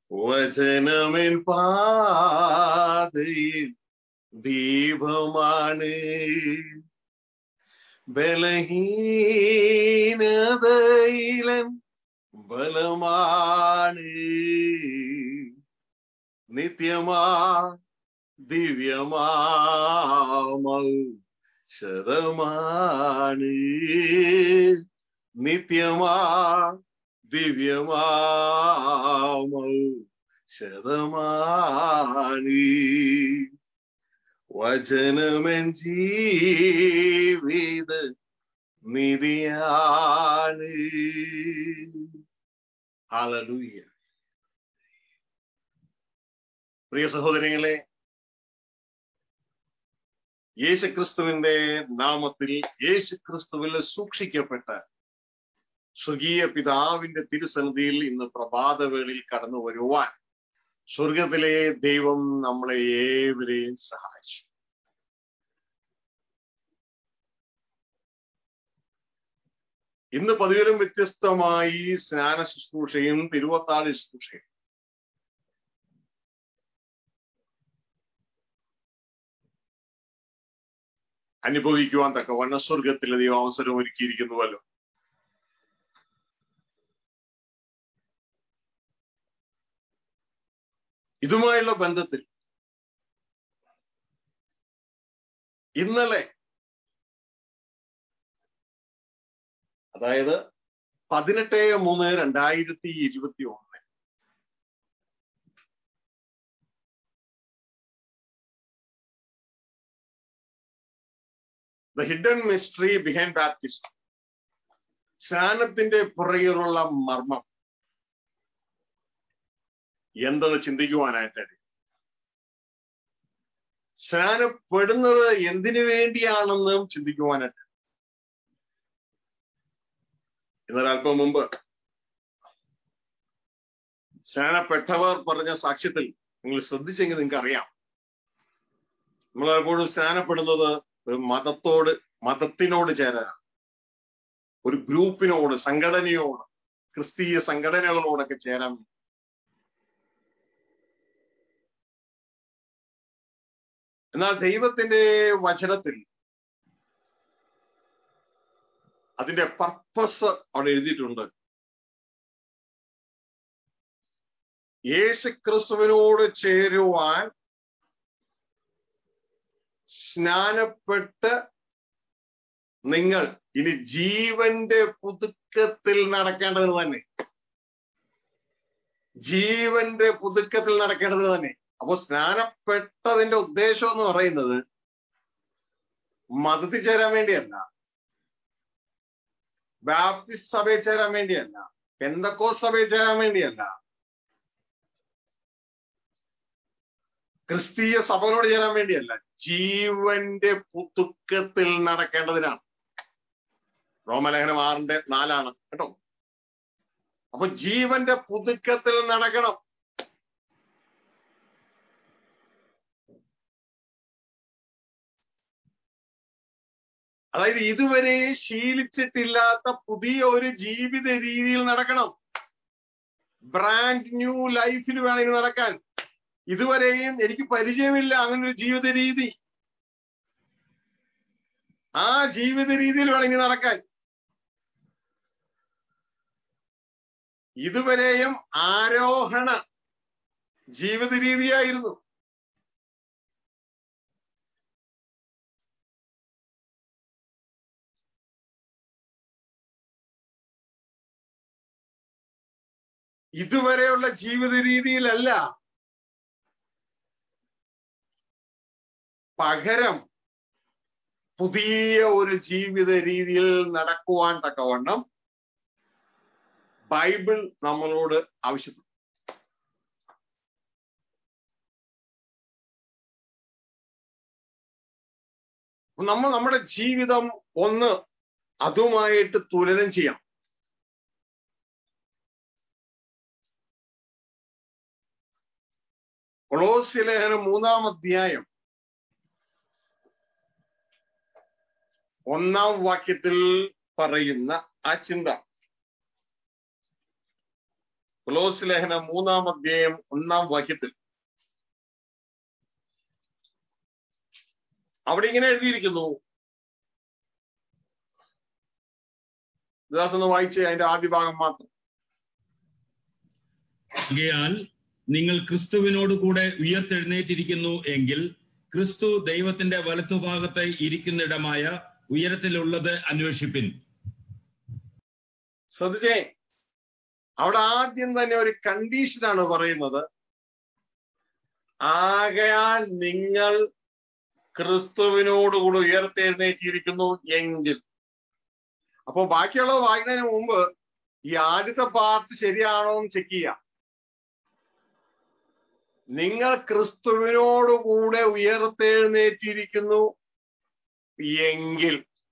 വചനമെൻ പാതയിൽ ദീപമാണ് ബലഹീനതയിലൻ ബലമാണ് നിത്യമാ ദിവ്യമാമൗ ശതമാണ് നിത്യമാ ദിവ്യമാമൗ ശതമാണ് വചനമൻ ജീവിത നിധിയാണ് ഹല്ലേലൂയ പ്രിയ സഹോദരങ്ങളെ യേശുക്രിസ്തുവിന്റെ നാമത്തിൽ യേശുക്രിസ്തുവിൽ സൂക്ഷിക്കപ്പെട്ട സ്വർഗീയ പിതാവിന്റെ തിരുസന്നിധിയിൽ ഇന്ന് പ്രഭാതവേളിൽ കടന്നു വരുവാൻ സ്വർഗത്തിലെ ദൈവം നമ്മളെ ഏവരെയും സഹായിച്ചു ഇന്ന് പതിവിലും വ്യത്യസ്തമായി സ്നാന ശുശ്രൂഷയും തിരുവത്താട് ശുശ്രൂഷയും അനുഭവിക്കുവാൻ തക്കവണ്ണ സ്വർഗത്തിൽ ദൈവം അവസരം ഒരുക്കിയിരിക്കുന്നുവല്ലോ ഇതുമായുള്ള ബന്ധത്തിൽ ഇന്നലെ അതായത് പതിനെട്ട് മൂന്ന് രണ്ടായിരത്തി ഇരുപത്തി ഒന്ന് the hidden mystery behind baptism സ്നാനത്തിന്റെ പുറകിലുള്ള മർമ്മം എന്തെന്ന് ചിന്തിക്കുവാനായിട്ട് സ്നാനപ്പെടുന്നത് എന്തിനു വേണ്ടിയാണെന്നും ചിന്തിക്കുവാനായിട്ട് ഇന്നലെ അല്പം മുമ്പ് സ്നാനപ്പെട്ടവർ പറഞ്ഞ സാക്ഷ്യത്തിൽ നിങ്ങൾ ശ്രദ്ധിച്ചെങ്കിൽ നിങ്ങൾക്ക് അറിയാം നമ്മൾ പലപ്പോഴും സ്നാനപ്പെടുന്നത് ഒരു മതത്തോട് മതത്തിനോട് ചേരാനാണ് ഒരു ഗ്രൂപ്പിനോട് സംഘടനയോട് ക്രിസ്തീയ സംഘടനകളോടൊക്കെ ചേരാൻ എന്നാൽ ദൈവത്തിന്റെ വചനത്തിൽ അതിന്റെ പർപ്പസ് അവിടെ എഴുതിയിട്ടുണ്ട് യേശു ക്രിസ്തുവിനോട് ചേരുവാൻ സ്നാനപ്പെട്ട് നിങ്ങൾ ഇനി ജീവന്റെ പുതുക്കത്തിൽ നടക്കേണ്ടത് തന്നെ ജീവന്റെ പുതുക്കത്തിൽ നടക്കേണ്ടത് തന്നെ അപ്പൊ സ്നാനപ്പെട്ടതിന്റെ ഉദ്ദേശം എന്ന് പറയുന്നത് മതത്തിൽ ചേരാൻ വേണ്ടിയല്ല ബാപ്റ്റിസ്റ്റ് സഭയിൽ ചേരാൻ വേണ്ടിയല്ല പെന്തക്കോ സഭയിൽ ചേരാൻ വേണ്ടിയല്ല ക്രിസ്തീയ സഭകളോട് ചേരാൻ വേണ്ടിയല്ല ജീവന്റെ പുതുക്കത്തിൽ നടക്കേണ്ടതിനാണ് റോമലേഖനം ആറിന്റെ നാലാണ് കേട്ടോ അപ്പൊ ജീവന്റെ പുതുക്കത്തിൽ നടക്കണം അതായത് ഇതുവരെ ശീലിച്ചിട്ടില്ലാത്ത പുതിയ ഒരു ജീവിത രീതിയിൽ നടക്കണം ബ്രാൻഡ് ന്യൂ ലൈഫിൽ വേണമെങ്കിൽ നടക്കാൻ ഇതുവരെയും എനിക്ക് പരിചയമില്ല അങ്ങനെ ഒരു ജീവിത രീതി ആ ജീവിത രീതിയിൽ വേണമെങ്കിൽ നടക്കാൻ ഇതുവരെയും ആരോഹണ ജീവിത രീതിയായിരുന്നു ഇതുവരെയുള്ള ജീവിത രീതിയിലല്ല പകരം പുതിയ ഒരു ജീവിത രീതിയിൽ നടക്കുവാൻ തക്കവണ്ണം ബൈബിൾ നമ്മളോട് ആവശ്യപ്പെട്ടു നമ്മൾ നമ്മുടെ ജീവിതം ഒന്ന് അതുമായിട്ട് തുലനം ചെയ്യാം കൊളോസ്യലേഖനം മൂന്നാം അധ്യായം ഒന്നാം വാക്യത്തിൽ പറയുന്ന ആ ചിന്ത കൊലോസ് ലേഖനം മൂന്നാം അധ്യായം ഒന്നാം വാക്യത്തിൽ അവിടെ ഇങ്ങനെ എഴുതിയിരിക്കുന്നു ദാസ് ഒന്ന് വായിച്ചേ അതിന്റെ ആദ്യ ഭാഗം മാത്രം ആകയാൽ നിങ്ങൾ ക്രിസ്തുവിനോട് കൂടെ ഉയർത്തെഴുന്നേറ്റിരിക്കുന്നു എങ്കിൽ ക്രിസ്തു ദൈവത്തിന്റെ വലത്തുഭാഗത്ത് ഇരിക്കുന്നിടമായ ഉയരത്തിലുള്ളത് അന്വേഷിപ്പിൻ ശ്രദ്ധിച്ചേ അവിടെ ആദ്യം തന്നെ ഒരു കണ്ടീഷനാണ് പറയുന്നത് ആകയാൽ നിങ്ങൾ ക്രിസ്തുവിനോടുകൂടി ഉയർത്തെഴുന്നേറ്റിരിക്കുന്നു എങ്കിൽ അപ്പോ ബാക്കിയുള്ളത് വായിക്കുന്നതിന് മുമ്പ് ഈ ആദ്യത്തെ പാർട്ട് ശരിയാണോ എന്ന് ചെക്ക് ചെയ്യാം നിങ്ങൾ ക്രിസ്തുവിനോടുകൂടെ ഉയർത്തെഴുന്നേറ്റിരിക്കുന്നു എങ്കിൽ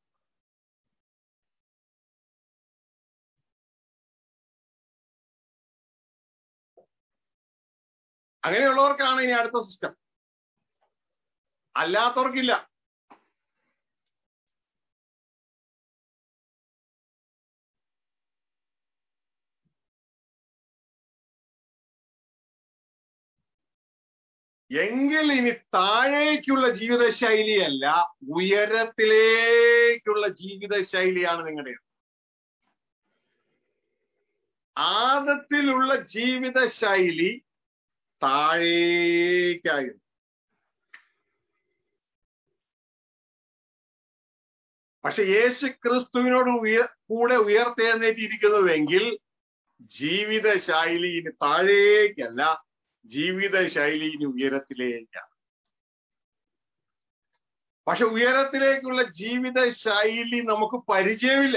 അങ്ങനെയുള്ളവർക്കാണ് ഇനി അടുത്ത സിസ്റ്റം അല്ലാത്തവർക്കില്ല എങ്കിൽ ഇനി താഴേക്കുള്ള ജീവിതശൈലിയല്ല ഉയരത്തിലേക്കുള്ള ജീവിതശൈലിയാണ് നിങ്ങളുടെ ആദത്തിലുള്ള ജീവിതശൈലി താഴേക്കായിരുന്നു പക്ഷെ യേശു ക്രിസ്തുവിനോട് ഉയ കൂടെ ഉയർത്തെഴുന്നേറ്റിരിക്കുന്നുവെങ്കിൽ ജീവിതശൈലി ഇനി താഴേക്കല്ല ജീവിതശൈലി ഇനി ഉയരത്തിലേക്കാണ് പക്ഷെ ഉയരത്തിലേക്കുള്ള ജീവിത ശൈലി നമുക്ക് പരിചയമില്ല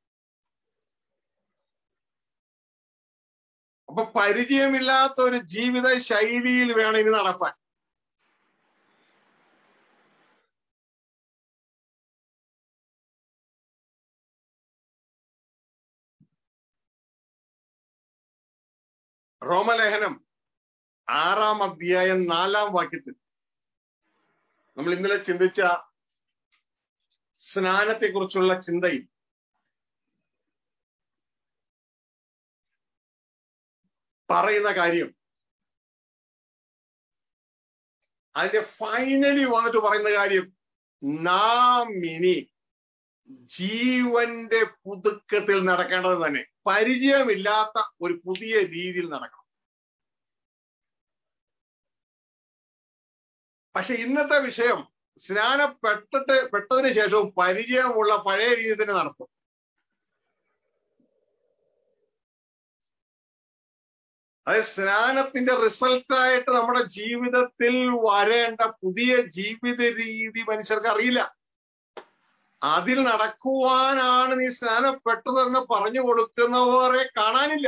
അപ്പൊ പരിചയമില്ലാത്ത ഒരു ജീവിത ശൈലിയിൽ വേണം ഇനി നടത്താൻ റോമലേഖനം ആറാം അധ്യായം നാലാം വാക്യത്തിൽ നമ്മൾ ഇന്നലെ ചിന്തിച്ച സ്നാനത്തെക്കുറിച്ചുള്ള ചിന്തയിൽ പറയുന്ന കാര്യം അതിന്റെ ഫൈനലി വന്നിട്ട് പറയുന്ന കാര്യം നാം ഇനി ജീവന്റെ പുതുക്കത്തിൽ നടക്കേണ്ടത് തന്നെ പരിചയമില്ലാത്ത ഒരു പുതിയ രീതിയിൽ നടക്കണം പക്ഷെ ഇന്നത്തെ വിഷയം സ്നാനപ്പെട്ടിട്ട് പെട്ടതിന് ശേഷവും പരിചയമുള്ള പഴയ രീതി തന്നെ നടത്തും അതായത് സ്നാനത്തിന്റെ റിസൾട്ടായിട്ട് നമ്മുടെ ജീവിതത്തിൽ വരേണ്ട പുതിയ ജീവിത രീതി മനുഷ്യർക്ക് അറിയില്ല അതിൽ നടക്കുവാനാണ് നീ സ്നാനപ്പെട്ടതെന്ന് പറഞ്ഞു കൊടുക്കുന്നവരെ കാണാനില്ല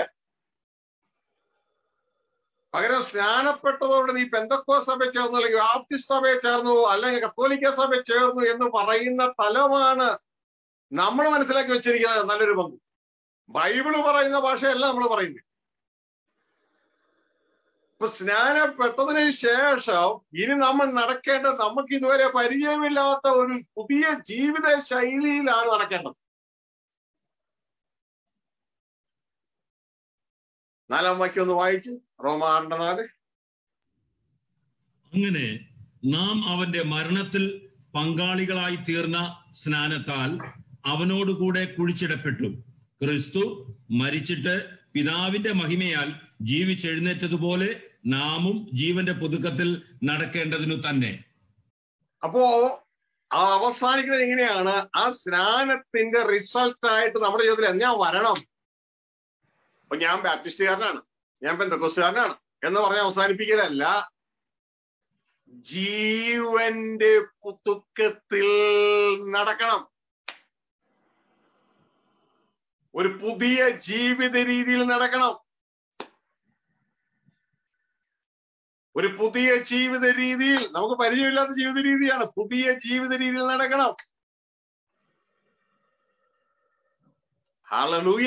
പകരം സ്നാനപ്പെട്ടതോടെ നീ പെന്തക്കോ സഭ ചേർന്നു അല്ലെങ്കിൽ ബാപ്റ്റിസ്റ്റ് സഭയെ ചേർന്നു അല്ലെങ്കിൽ കത്തോലിക്ക സഭ ചേർന്നു എന്ന് പറയുന്ന തലമാണ് നമ്മൾ മനസ്സിലാക്കി വെച്ചിരിക്കുന്നത് നല്ലൊരു പങ്ക് ബൈബിള് പറയുന്ന ഭാഷയല്ല നമ്മൾ പറയുന്നത് ഇപ്പൊ സ്നാനപ്പെട്ടതിന് ശേഷം ഇനി നമ്മൾ നടക്കേണ്ടത് നമുക്ക് ഇതുവരെ പരിചയമില്ലാത്ത ഒരു പുതിയ ജീവിത ശൈലിയിലാണ് നടക്കേണ്ടത് നാലാം വാക്യം ഒന്ന് വായിച്ച് റോമാറിന്റെ നാല് അങ്ങനെ നാം അവന്റെ മരണത്തിൽ പങ്കാളികളായി തീർന്ന സ്നാനത്താൽ അവനോടുകൂടെ കുഴിച്ചിടപ്പെട്ടു ക്രിസ്തു മരിച്ചിട്ട് പിതാവിന്റെ മഹിമയാൽ ജീവിച്ചെഴുന്നേറ്റതുപോലെ നാമും ജീവന്റെ പുതുക്കത്തിൽ നടക്കേണ്ടതിനു തന്നെ അപ്പോ ആ അവസാനിക്കുന്നത് എങ്ങനെയാണ് ആ സ്നാനത്തിന്റെ റിസൾട്ട് ആയിട്ട് നമ്മുടെ ജീവിതത്തിൽ ഞാൻ വരണം അപ്പൊ ഞാൻ ബാപ്റ്റിസ്റ്റുകാരനാണ് ഞാൻ പെന്തക്കോസ്റ്റുകാരനാണ് എന്ന് പറഞ്ഞ് അവസാനിപ്പിക്കലല്ല ജീവന്റെ പുതുക്കത്തിൽ നടക്കണം ഒരു പുതിയ ജീവിത രീതിയിൽ നടക്കണം ഒരു പുതിയ ജീവിത രീതിയിൽ നമുക്ക് പരിചയമില്ലാത്ത ജീവിത രീതിയാണ് പുതിയ ജീവിത രീതിയിൽ നടക്കണം ഹാലലൂയ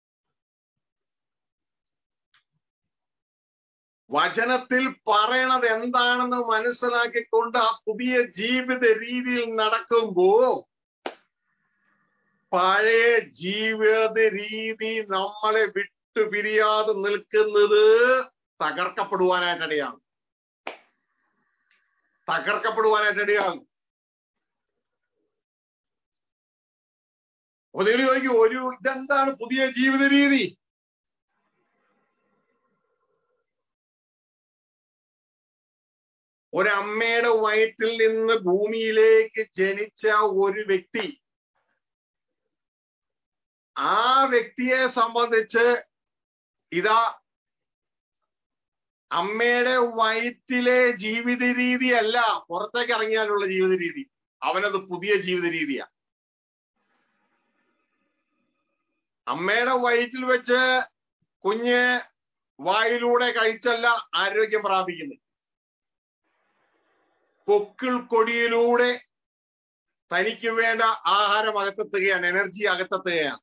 വചനത്തിൽ പറയണത് എന്താണെന്ന് മനസ്സിലാക്കിക്കൊണ്ട് ആ പുതിയ ജീവിത രീതിയിൽ നടക്കുമ്പോ പഴയ ജീവിത രീതി നമ്മളെ വിട്ട് വിട്ടുപിരിയാതെ നിൽക്കുന്നത് തകർക്കപ്പെടുവാനായിട്ടിടയാണ് തകർക്കപ്പെടുവാനായിട്ടിടയാകും അപ്പൊ നിങ്ങൾ ചോദിക്കും ഒരു ഇതെന്താണ് പുതിയ ജീവിത രീതി ഒരമ്മയുടെ വയറ്റിൽ നിന്ന് ഭൂമിയിലേക്ക് ജനിച്ച ഒരു വ്യക്തി ആ വ്യക്തിയെ സംബന്ധിച്ച് ഇതാ അമ്മയുടെ വയറ്റിലെ ജീവിത രീതിയല്ല പുറത്തേക്ക് ഇറങ്ങിയാലുള്ള ജീവിത രീതി അവനത് പുതിയ ജീവിത രീതിയാ അമ്മയുടെ വയറ്റിൽ വെച്ച് കുഞ്ഞ് വായിലൂടെ കഴിച്ചല്ല ആരോഗ്യം പ്രാപിക്കുന്നത് പൊക്കിൾ കൊടിയിലൂടെ തനിക്ക് വേണ്ട ആഹാരം അകത്തെത്തുകയാണ് എനർജി അകത്തെത്തുകയാണ്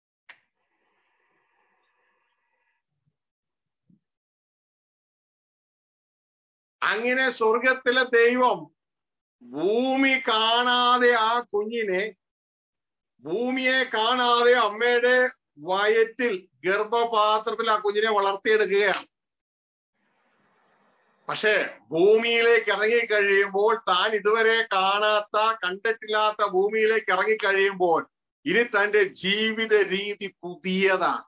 അങ്ങനെ സ്വർഗത്തിലെ ദൈവം ഭൂമി കാണാതെ ആ കുഞ്ഞിനെ ഭൂമിയെ കാണാതെ അമ്മയുടെ വയറ്റിൽ ഗർഭപാത്രത്തിൽ ആ കുഞ്ഞിനെ വളർത്തിയെടുക്കുകയാണ് പക്ഷേ ഭൂമിയിലേക്ക് ഇറങ്ങി കഴിയുമ്പോൾ താൻ ഇതുവരെ കാണാത്ത കണ്ടിട്ടില്ലാത്ത ഭൂമിയിലേക്ക് ഇറങ്ങി കഴിയുമ്പോൾ ഇനി തന്റെ ജീവിത രീതി പുതിയതാണ്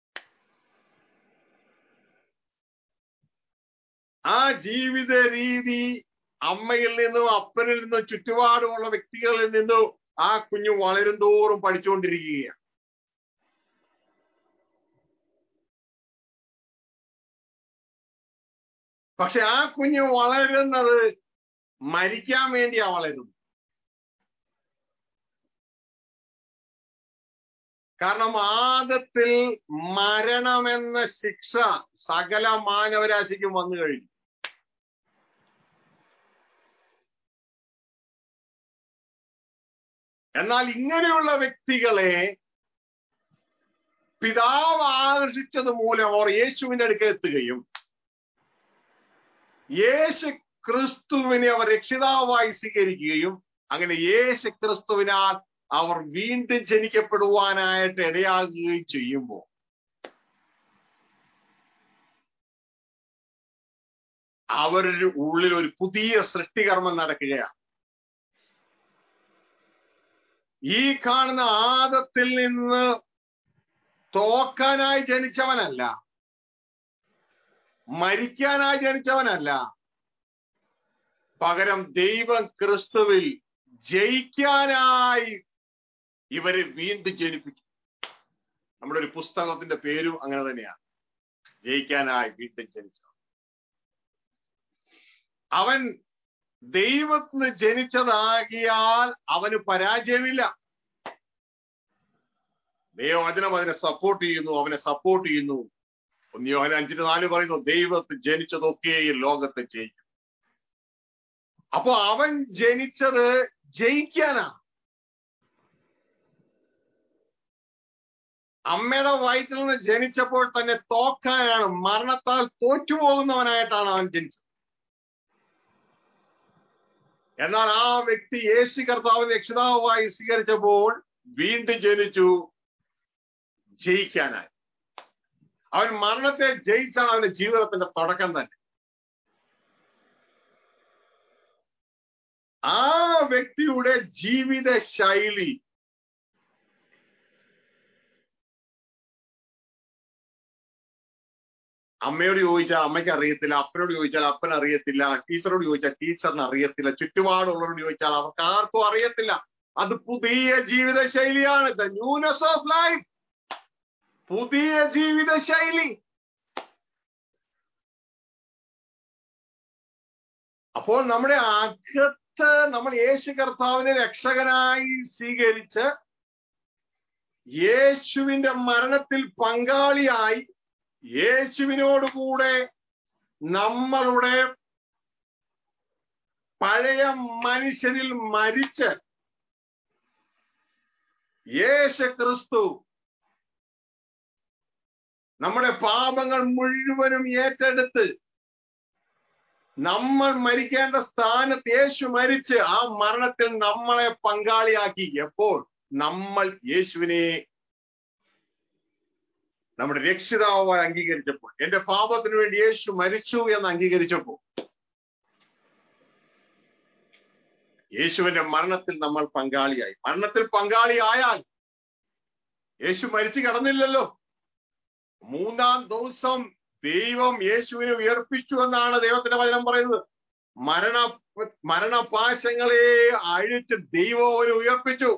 ആ ജീവിത രീതി അമ്മയിൽ നിന്നും അപ്പനിൽ നിന്നും ചുറ്റുപാടുമുള്ള വ്യക്തികളിൽ നിന്നും ആ കുഞ്ഞു വളരും തോറും പഠിച്ചുകൊണ്ടിരിക്കുകയാണ് പക്ഷെ ആ കുഞ്ഞ് വളരുന്നത് മരിക്കാൻ വേണ്ടിയാ വളരുന്നത് കാരണം ആദത്തിൽ മരണമെന്ന ശിക്ഷ സകല മാനവരാശിക്കും വന്നു കഴിഞ്ഞു എന്നാൽ ഇങ്ങനെയുള്ള വ്യക്തികളെ പിതാവ് ആകർഷിച്ചത് മൂലം അവർ യേശുവിന്റെ അടുക്കൽ എത്തുകയും യേശു ക്രിസ്തുവിനെ അവർ രക്ഷിതാവായി സ്വീകരിക്കുകയും അങ്ങനെ യേശു ക്രിസ്തുവിനാൽ അവർ വീണ്ടും ജനിക്കപ്പെടുവാനായിട്ട് ഇടയാകുകയും ചെയ്യുമ്പോൾ അവരുടെ ഉള്ളിൽ ഒരു പുതിയ സൃഷ്ടികർമ്മം നടക്കുകയാണ് ഈ കാണുന്ന ആദത്തിൽ നിന്ന് തോക്കാനായി ജനിച്ചവനല്ല മരിക്കാനായി ജനിച്ചവനല്ല പകരം ദൈവം ക്രിസ്തുവിൽ ജയിക്കാനായി ഇവരെ വീണ്ടും ജനിപ്പിക്കും നമ്മുടെ ഒരു പുസ്തകത്തിന്റെ പേരും അങ്ങനെ തന്നെയാണ് ജയിക്കാനായി വീണ്ടും ജനിച്ച അവൻ ദൈവത്തിന് ജനിച്ചതാകിയാൽ അവന് പരാജയമില്ല ദൈവവചനം അതിനെ സപ്പോർട്ട് ചെയ്യുന്നു അവനെ സപ്പോർട്ട് ചെയ്യുന്നു ഒന്ന് യോഹന അഞ്ചിന് നാല് പറയുന്നു ദൈവത്തിൽ ജനിച്ചതൊക്കെ ഈ ലോകത്തെ ജയിക്കും അപ്പൊ അവൻ ജനിച്ചത് ജയിക്കാനാണ് അമ്മയുടെ വയറ്റിൽ നിന്ന് ജനിച്ചപ്പോൾ തന്നെ തോക്കാനാണ് മരണത്താൽ തോറ്റുപോകുന്നവനായിട്ടാണ് അവൻ ജനിച്ചത് എന്നാൽ ആ വ്യക്തി യേശു കർത്താവ് രക്ഷിതാവായി സ്വീകരിച്ചപ്പോൾ വീണ്ടും ജനിച്ചു ജയിക്കാനായി അവൻ മരണത്തെ ജയിച്ചാണ് അവന്റെ ജീവിതത്തിന്റെ തുടക്കം തന്നെ ആ വ്യക്തിയുടെ ജീവിത ശൈലി അമ്മയോട് ചോദിച്ചാൽ അമ്മയ്ക്ക് അറിയത്തില്ല അപ്പനോട് ചോദിച്ചാൽ അപ്പൻ അറിയത്തില്ല ടീച്ചറോട് ചോദിച്ചാൽ ടീച്ചറിന് അറിയത്തില്ല ചുറ്റുപാടുള്ളവരോട് ചോദിച്ചാൽ അവർക്ക് ആർക്കും അറിയത്തില്ല അത് പുതിയ ജീവിത ശൈലിയാണ് ദ ന്യൂനെസ് ഓഫ് ലൈഫ് പുതിയ ജീവിത ശൈലി അപ്പോൾ നമ്മുടെ അകത്ത് നമ്മൾ യേശു കർത്താവിനെ രക്ഷകനായി സ്വീകരിച്ച് യേശുവിന്റെ മരണത്തിൽ പങ്കാളിയായി യേശുവിനോടുകൂടെ നമ്മളുടെ പഴയ മനുഷ്യനിൽ മരിച്ച് യേശു ക്രിസ്തു നമ്മുടെ പാപങ്ങൾ മുഴുവനും ഏറ്റെടുത്ത് നമ്മൾ മരിക്കേണ്ട സ്ഥാനത്ത് യേശു മരിച്ച് ആ മരണത്തിൽ നമ്മളെ പങ്കാളിയാക്കി എപ്പോൾ നമ്മൾ യേശുവിനെ നമ്മുടെ രക്ഷിതാവായി അംഗീകരിച്ചപ്പോൾ എന്റെ പാപത്തിന് വേണ്ടി യേശു മരിച്ചു എന്ന് അംഗീകരിച്ചപ്പോൾ യേശുവിന്റെ മരണത്തിൽ നമ്മൾ പങ്കാളിയായി മരണത്തിൽ പങ്കാളിയായാൽ യേശു മരിച്ചു കിടന്നില്ലല്ലോ മൂന്നാം ദിവസം ദൈവം യേശുവിനെ ഉയർപ്പിച്ചു എന്നാണ് ദൈവത്തിന്റെ വചനം പറയുന്നത് മരണ മരണപാശങ്ങളെ അഴിച്ച് ദൈവം അവനെ ഉയർപ്പിച്ചു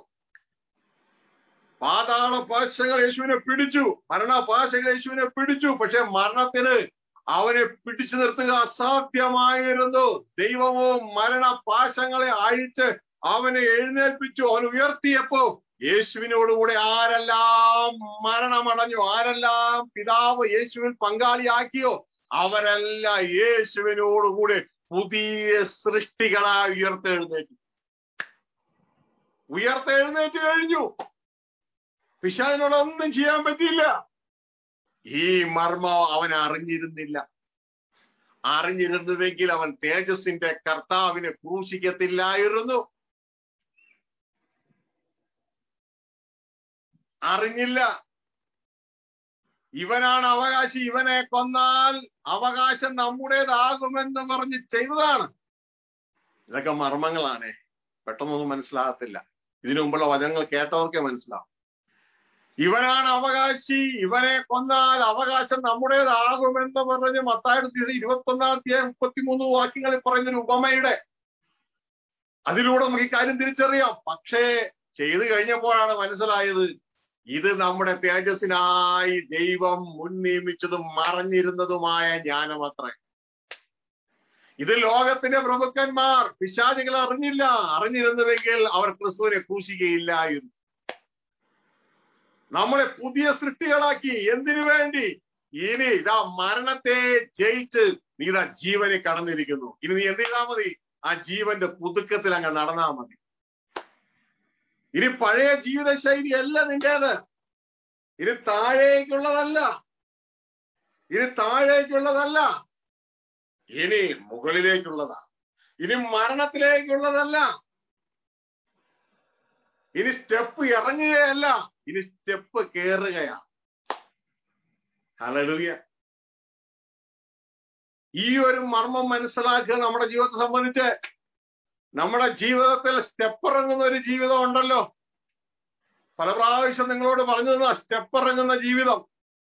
പാതാള പാശങ്ങൾ യേശുവിനെ പിടിച്ചു മരണപാശങ്ങൾ യേശുവിനെ പിടിച്ചു പക്ഷെ മരണത്തിന് അവനെ പിടിച്ചു നിർത്തുക അസാധ്യമായിരുന്നു ദൈവമോ മരണപാശങ്ങളെ അഴിച്ച് അവനെ എഴുന്നേൽപ്പിച്ചു അവൻ ഉയർത്തിയപ്പോ യേശുവിനോടുകൂടെ ആരെല്ലാം മരണമടഞ്ഞു ആരെല്ലാം പിതാവ് യേശുവിൽ പങ്കാളിയാക്കിയോ അവരെല്ലാം യേശുവിനോടുകൂടെ പുതിയ സൃഷ്ടികളായി ഉയർത്തെഴുന്നേറ്റു ഉയർത്തെഴുന്നേറ്റ് കഴിഞ്ഞു പിശാചിനോട് ഒന്നും ചെയ്യാൻ പറ്റിയില്ല ഈ മർമ്മം അവൻ അറിഞ്ഞിരുന്നില്ല അറിഞ്ഞിരുന്നുവെങ്കിൽ അവൻ തേജസിന്റെ കർത്താവിനെ ക്രൂശിക്കത്തില്ലായിരുന്നു അറിഞ്ഞില്ല ഇവനാണ് അവകാശി ഇവനെ കൊന്നാൽ അവകാശം നമ്മുടേതാകുമെന്ന് പറഞ്ഞ് ചെയ്തതാണ് ഇതൊക്കെ മർമ്മങ്ങളാണ് പെട്ടെന്നൊന്നും മനസ്സിലാകത്തില്ല ഇതിനു മുമ്പുള്ള വചനങ്ങൾ കേട്ടവർക്കെ മനസ്സിലാവും ഇവനാണ് അവകാശി ഇവനെ കൊന്നാൽ അവകാശം നമ്മുടേതാകുമെന്ന് പറഞ്ഞ് മത്തായിരത്തി ഇരുപത്തി ഒന്നാം അധ്യായം മുപ്പത്തിമൂന്ന് വാക്യങ്ങളിൽ പറയുന്നൊരു ഉപമയുടെ അതിലൂടെ നമുക്ക് ഈ കാര്യം തിരിച്ചറിയാം പക്ഷേ ചെയ്തു കഴിഞ്ഞപ്പോഴാണ് മനസ്സിലായത് ഇത് നമ്മുടെ തേജസ്സിനായി ദൈവം മുൻ നിയമിച്ചതും മറഞ്ഞിരുന്നതുമായ ജ്ഞാനമത്രേ ഇത് ലോകത്തിന്റെ പ്രഭുക്കന്മാർ പിശാചികൾ അറിഞ്ഞില്ല അറിഞ്ഞിരുന്നുവെങ്കിൽ അവർ ക്രിസ്തുവിനെ ക്രൂശിക്കുകയില്ലായിരുന്നു നമ്മളെ പുതിയ സൃഷ്ടികളാക്കി എന്തിനു വേണ്ടി ഇനി ഇതാ മരണത്തെ ജയിച്ച് നീ ഇതാ ജീവനെ കടന്നിരിക്കുന്നു ഇനി നീ എന്ത് ചെയ്താൽ മതി ആ ജീവന്റെ പുതുക്കത്തിൽ അങ്ങ് നടന്നാ മതി ഇനി പഴയ ജീവിതശൈലി അല്ല നിന്റേത് ഇത് താഴേക്കുള്ളതല്ല ഇത് താഴേക്കുള്ളതല്ല ഇനി മുകളിലേക്കുള്ളതാ ഇനി മരണത്തിലേക്കുള്ളതല്ല ഇനി സ്റ്റെപ്പ് ഇറങ്ങുകയല്ല ഇനി സ്റ്റെപ്പ് കയറുകയാണ് ഹലലുയ ഈ ഒരു മർമ്മം മനസ്സിലാക്കുക നമ്മുടെ ജീവിതത്തെ സംബന്ധിച്ച് നമ്മുടെ ജീവിതത്തിൽ സ്റ്റെപ്പ് ഇറങ്ങുന്ന ഒരു ജീവിതം ഉണ്ടല്ലോ പല പ്രാവശ്യം നിങ്ങളോട് പറഞ്ഞു തന്ന സ്റ്റെപ്പ് ഇറങ്ങുന്ന ജീവിതം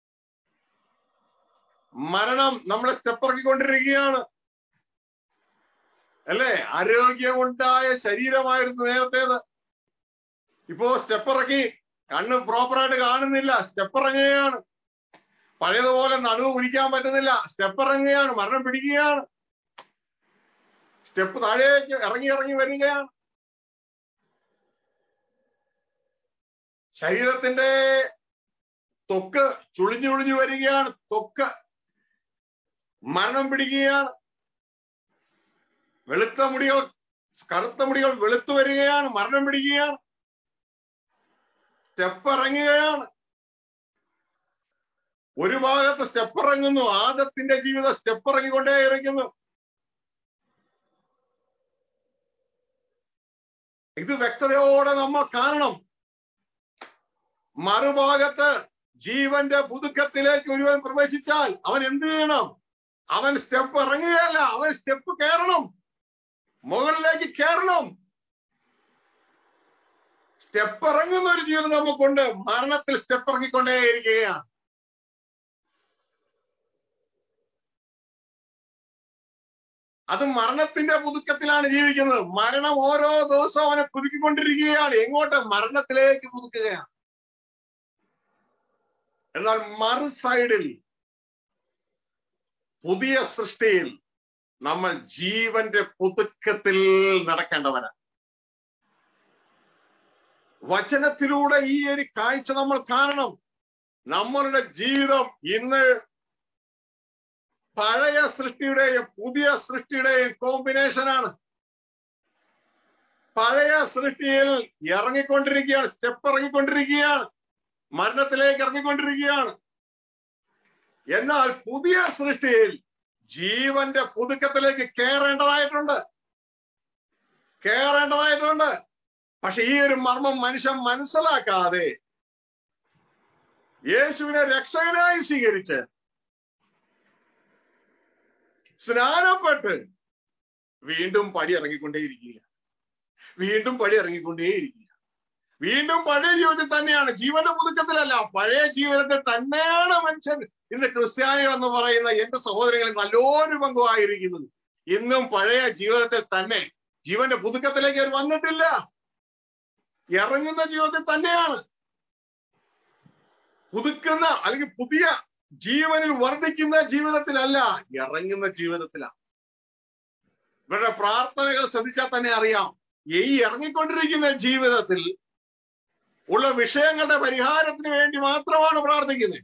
മരണം നമ്മളെ സ്റ്റെപ്പ് ഇറക്കിക്കൊണ്ടിരിക്കുകയാണ് അല്ലേ ആരോഗ്യമുണ്ടായ ശരീരമായിരുന്നു നേരത്തേത് ഇപ്പോ സ്റ്റെപ്പ് ഇറക്കി കണ്ണ് പ്രോപ്പറായിട്ട് കാണുന്നില്ല സ്റ്റെപ്പ് ഇറങ്ങുകയാണ് പഴയതുപോലെ നടുവ് കുടിക്കാൻ പറ്റുന്നില്ല സ്റ്റെപ്പ് ഇറങ്ങുകയാണ് മരണം പിടിക്കുകയാണ് സ്റ്റെപ്പ് താഴേക്ക് ഇറങ്ങി ഇറങ്ങി വരികയാണ് ശരീരത്തിന്റെ തൊക്ക് ചുളിഞ്ഞു ചുളിഞ്ഞു വരികയാണ് തൊക്ക് മരണം പിടിക്കുകയാണ് വെളുത്ത മുടികൾ കറുത്ത മുടികൾ വെളുത്തു വരികയാണ് മരണം പിടിക്കുകയാണ് സ്റ്റെപ്പ് ഇറങ്ങുകയാണ് ഒരു ഭാഗത്ത് സ്റ്റെപ്പ് ഇറങ്ങുന്നു ആദത്തിന്റെ ജീവിതം സ്റ്റെപ്പ് ഇറങ്ങിക്കൊണ്ടേ ഇരിക്കുന്നു ഇത് വ്യക്തതയോടെ നമ്മൾ കാണണം മറുഭാഗത്ത് ജീവന്റെ പുതുക്കത്തിലേക്ക് ഒരുവൻ പ്രവേശിച്ചാൽ അവൻ എന്ത് ചെയ്യണം അവൻ സ്റ്റെപ്പ് ഇറങ്ങുകയല്ല അവൻ സ്റ്റെപ്പ് കയറണം മുകളിലേക്ക് കയറണം സ്റ്റെപ്പ് ഇറങ്ങുന്ന ഒരു ജീവിതം നമുക്കുണ്ട് മരണത്തിൽ സ്റ്റെപ്പ് ഇറങ്ങിക്കൊണ്ടേയിരിക്കുകയാണ് അത് മരണത്തിന്റെ പുതുക്കത്തിലാണ് ജീവിക്കുന്നത് മരണം ഓരോ ദിവസവും അവനെ പുതുക്കിക്കൊണ്ടിരിക്കുകയാണ് എങ്ങോട്ട് മരണത്തിലേക്ക് പുതുക്കുകയാണ് എന്നാൽ മറു സൈഡിൽ പുതിയ സൃഷ്ടിയിൽ നമ്മൾ ജീവന്റെ പുതുക്കത്തിൽ നടക്കേണ്ടവരാണ് വചനത്തിലൂടെ ഈ ഒരു കാഴ്ച നമ്മൾ കാണണം നമ്മളുടെ ജീവിതം ഇന്ന് പഴയ സൃഷ്ടിയുടെയും പുതിയ സൃഷ്ടിയുടെയും കോമ്പിനേഷനാണ് പഴയ സൃഷ്ടിയിൽ ഇറങ്ങിക്കൊണ്ടിരിക്കുകയാണ് സ്റ്റെപ്പ് ഇറങ്ങിക്കൊണ്ടിരിക്കുകയാണ് മരണത്തിലേക്ക് ഇറങ്ങിക്കൊണ്ടിരിക്കുകയാണ് എന്നാൽ പുതിയ സൃഷ്ടിയിൽ ജീവന്റെ പുതുക്കത്തിലേക്ക് കയറേണ്ടതായിട്ടുണ്ട് കയറേണ്ടതായിട്ടുണ്ട് പക്ഷെ ഈ ഒരു മർമ്മം മനുഷ്യൻ മനസ്സിലാക്കാതെ യേശുവിനെ രക്ഷകനായി സ്വീകരിച്ച് സ്നാനപ്പെട്ട് വീണ്ടും പടി ഇറങ്ങിക്കൊണ്ടേയിരിക്കുക വീണ്ടും പടി ഇറങ്ങിക്കൊണ്ടേയിരിക്കുക വീണ്ടും പഴയ ജീവിതത്തിൽ തന്നെയാണ് ജീവന്റെ പുതുക്കത്തിലല്ല പഴയ ജീവിതത്തിൽ തന്നെയാണ് മനുഷ്യൻ ഇന്ന് ക്രിസ്ത്യാനികൾ എന്ന് പറയുന്ന എന്റെ സഹോദരങ്ങളിൽ നല്ലൊരു പങ്കുമായിരിക്കുന്നത് ഇന്നും പഴയ ജീവിതത്തിൽ തന്നെ ജീവന്റെ പുതുക്കത്തിലേക്ക് അവർ വന്നിട്ടില്ല ഇറങ്ങുന്ന ജീവിതത്തിൽ തന്നെയാണ് പുതുക്കുന്ന അല്ലെങ്കിൽ പുതിയ ജീവനിൽ വർദ്ധിക്കുന്ന ജീവിതത്തിലല്ല ഇറങ്ങുന്ന ജീവിതത്തിലാണ് ഇവരുടെ പ്രാർത്ഥനകൾ ശ്രദ്ധിച്ചാൽ തന്നെ അറിയാം ഈ ഇറങ്ങിക്കൊണ്ടിരിക്കുന്ന ജീവിതത്തിൽ ഉള്ള വിഷയങ്ങളുടെ പരിഹാരത്തിന് വേണ്ടി മാത്രമാണ് പ്രാർത്ഥിക്കുന്നത്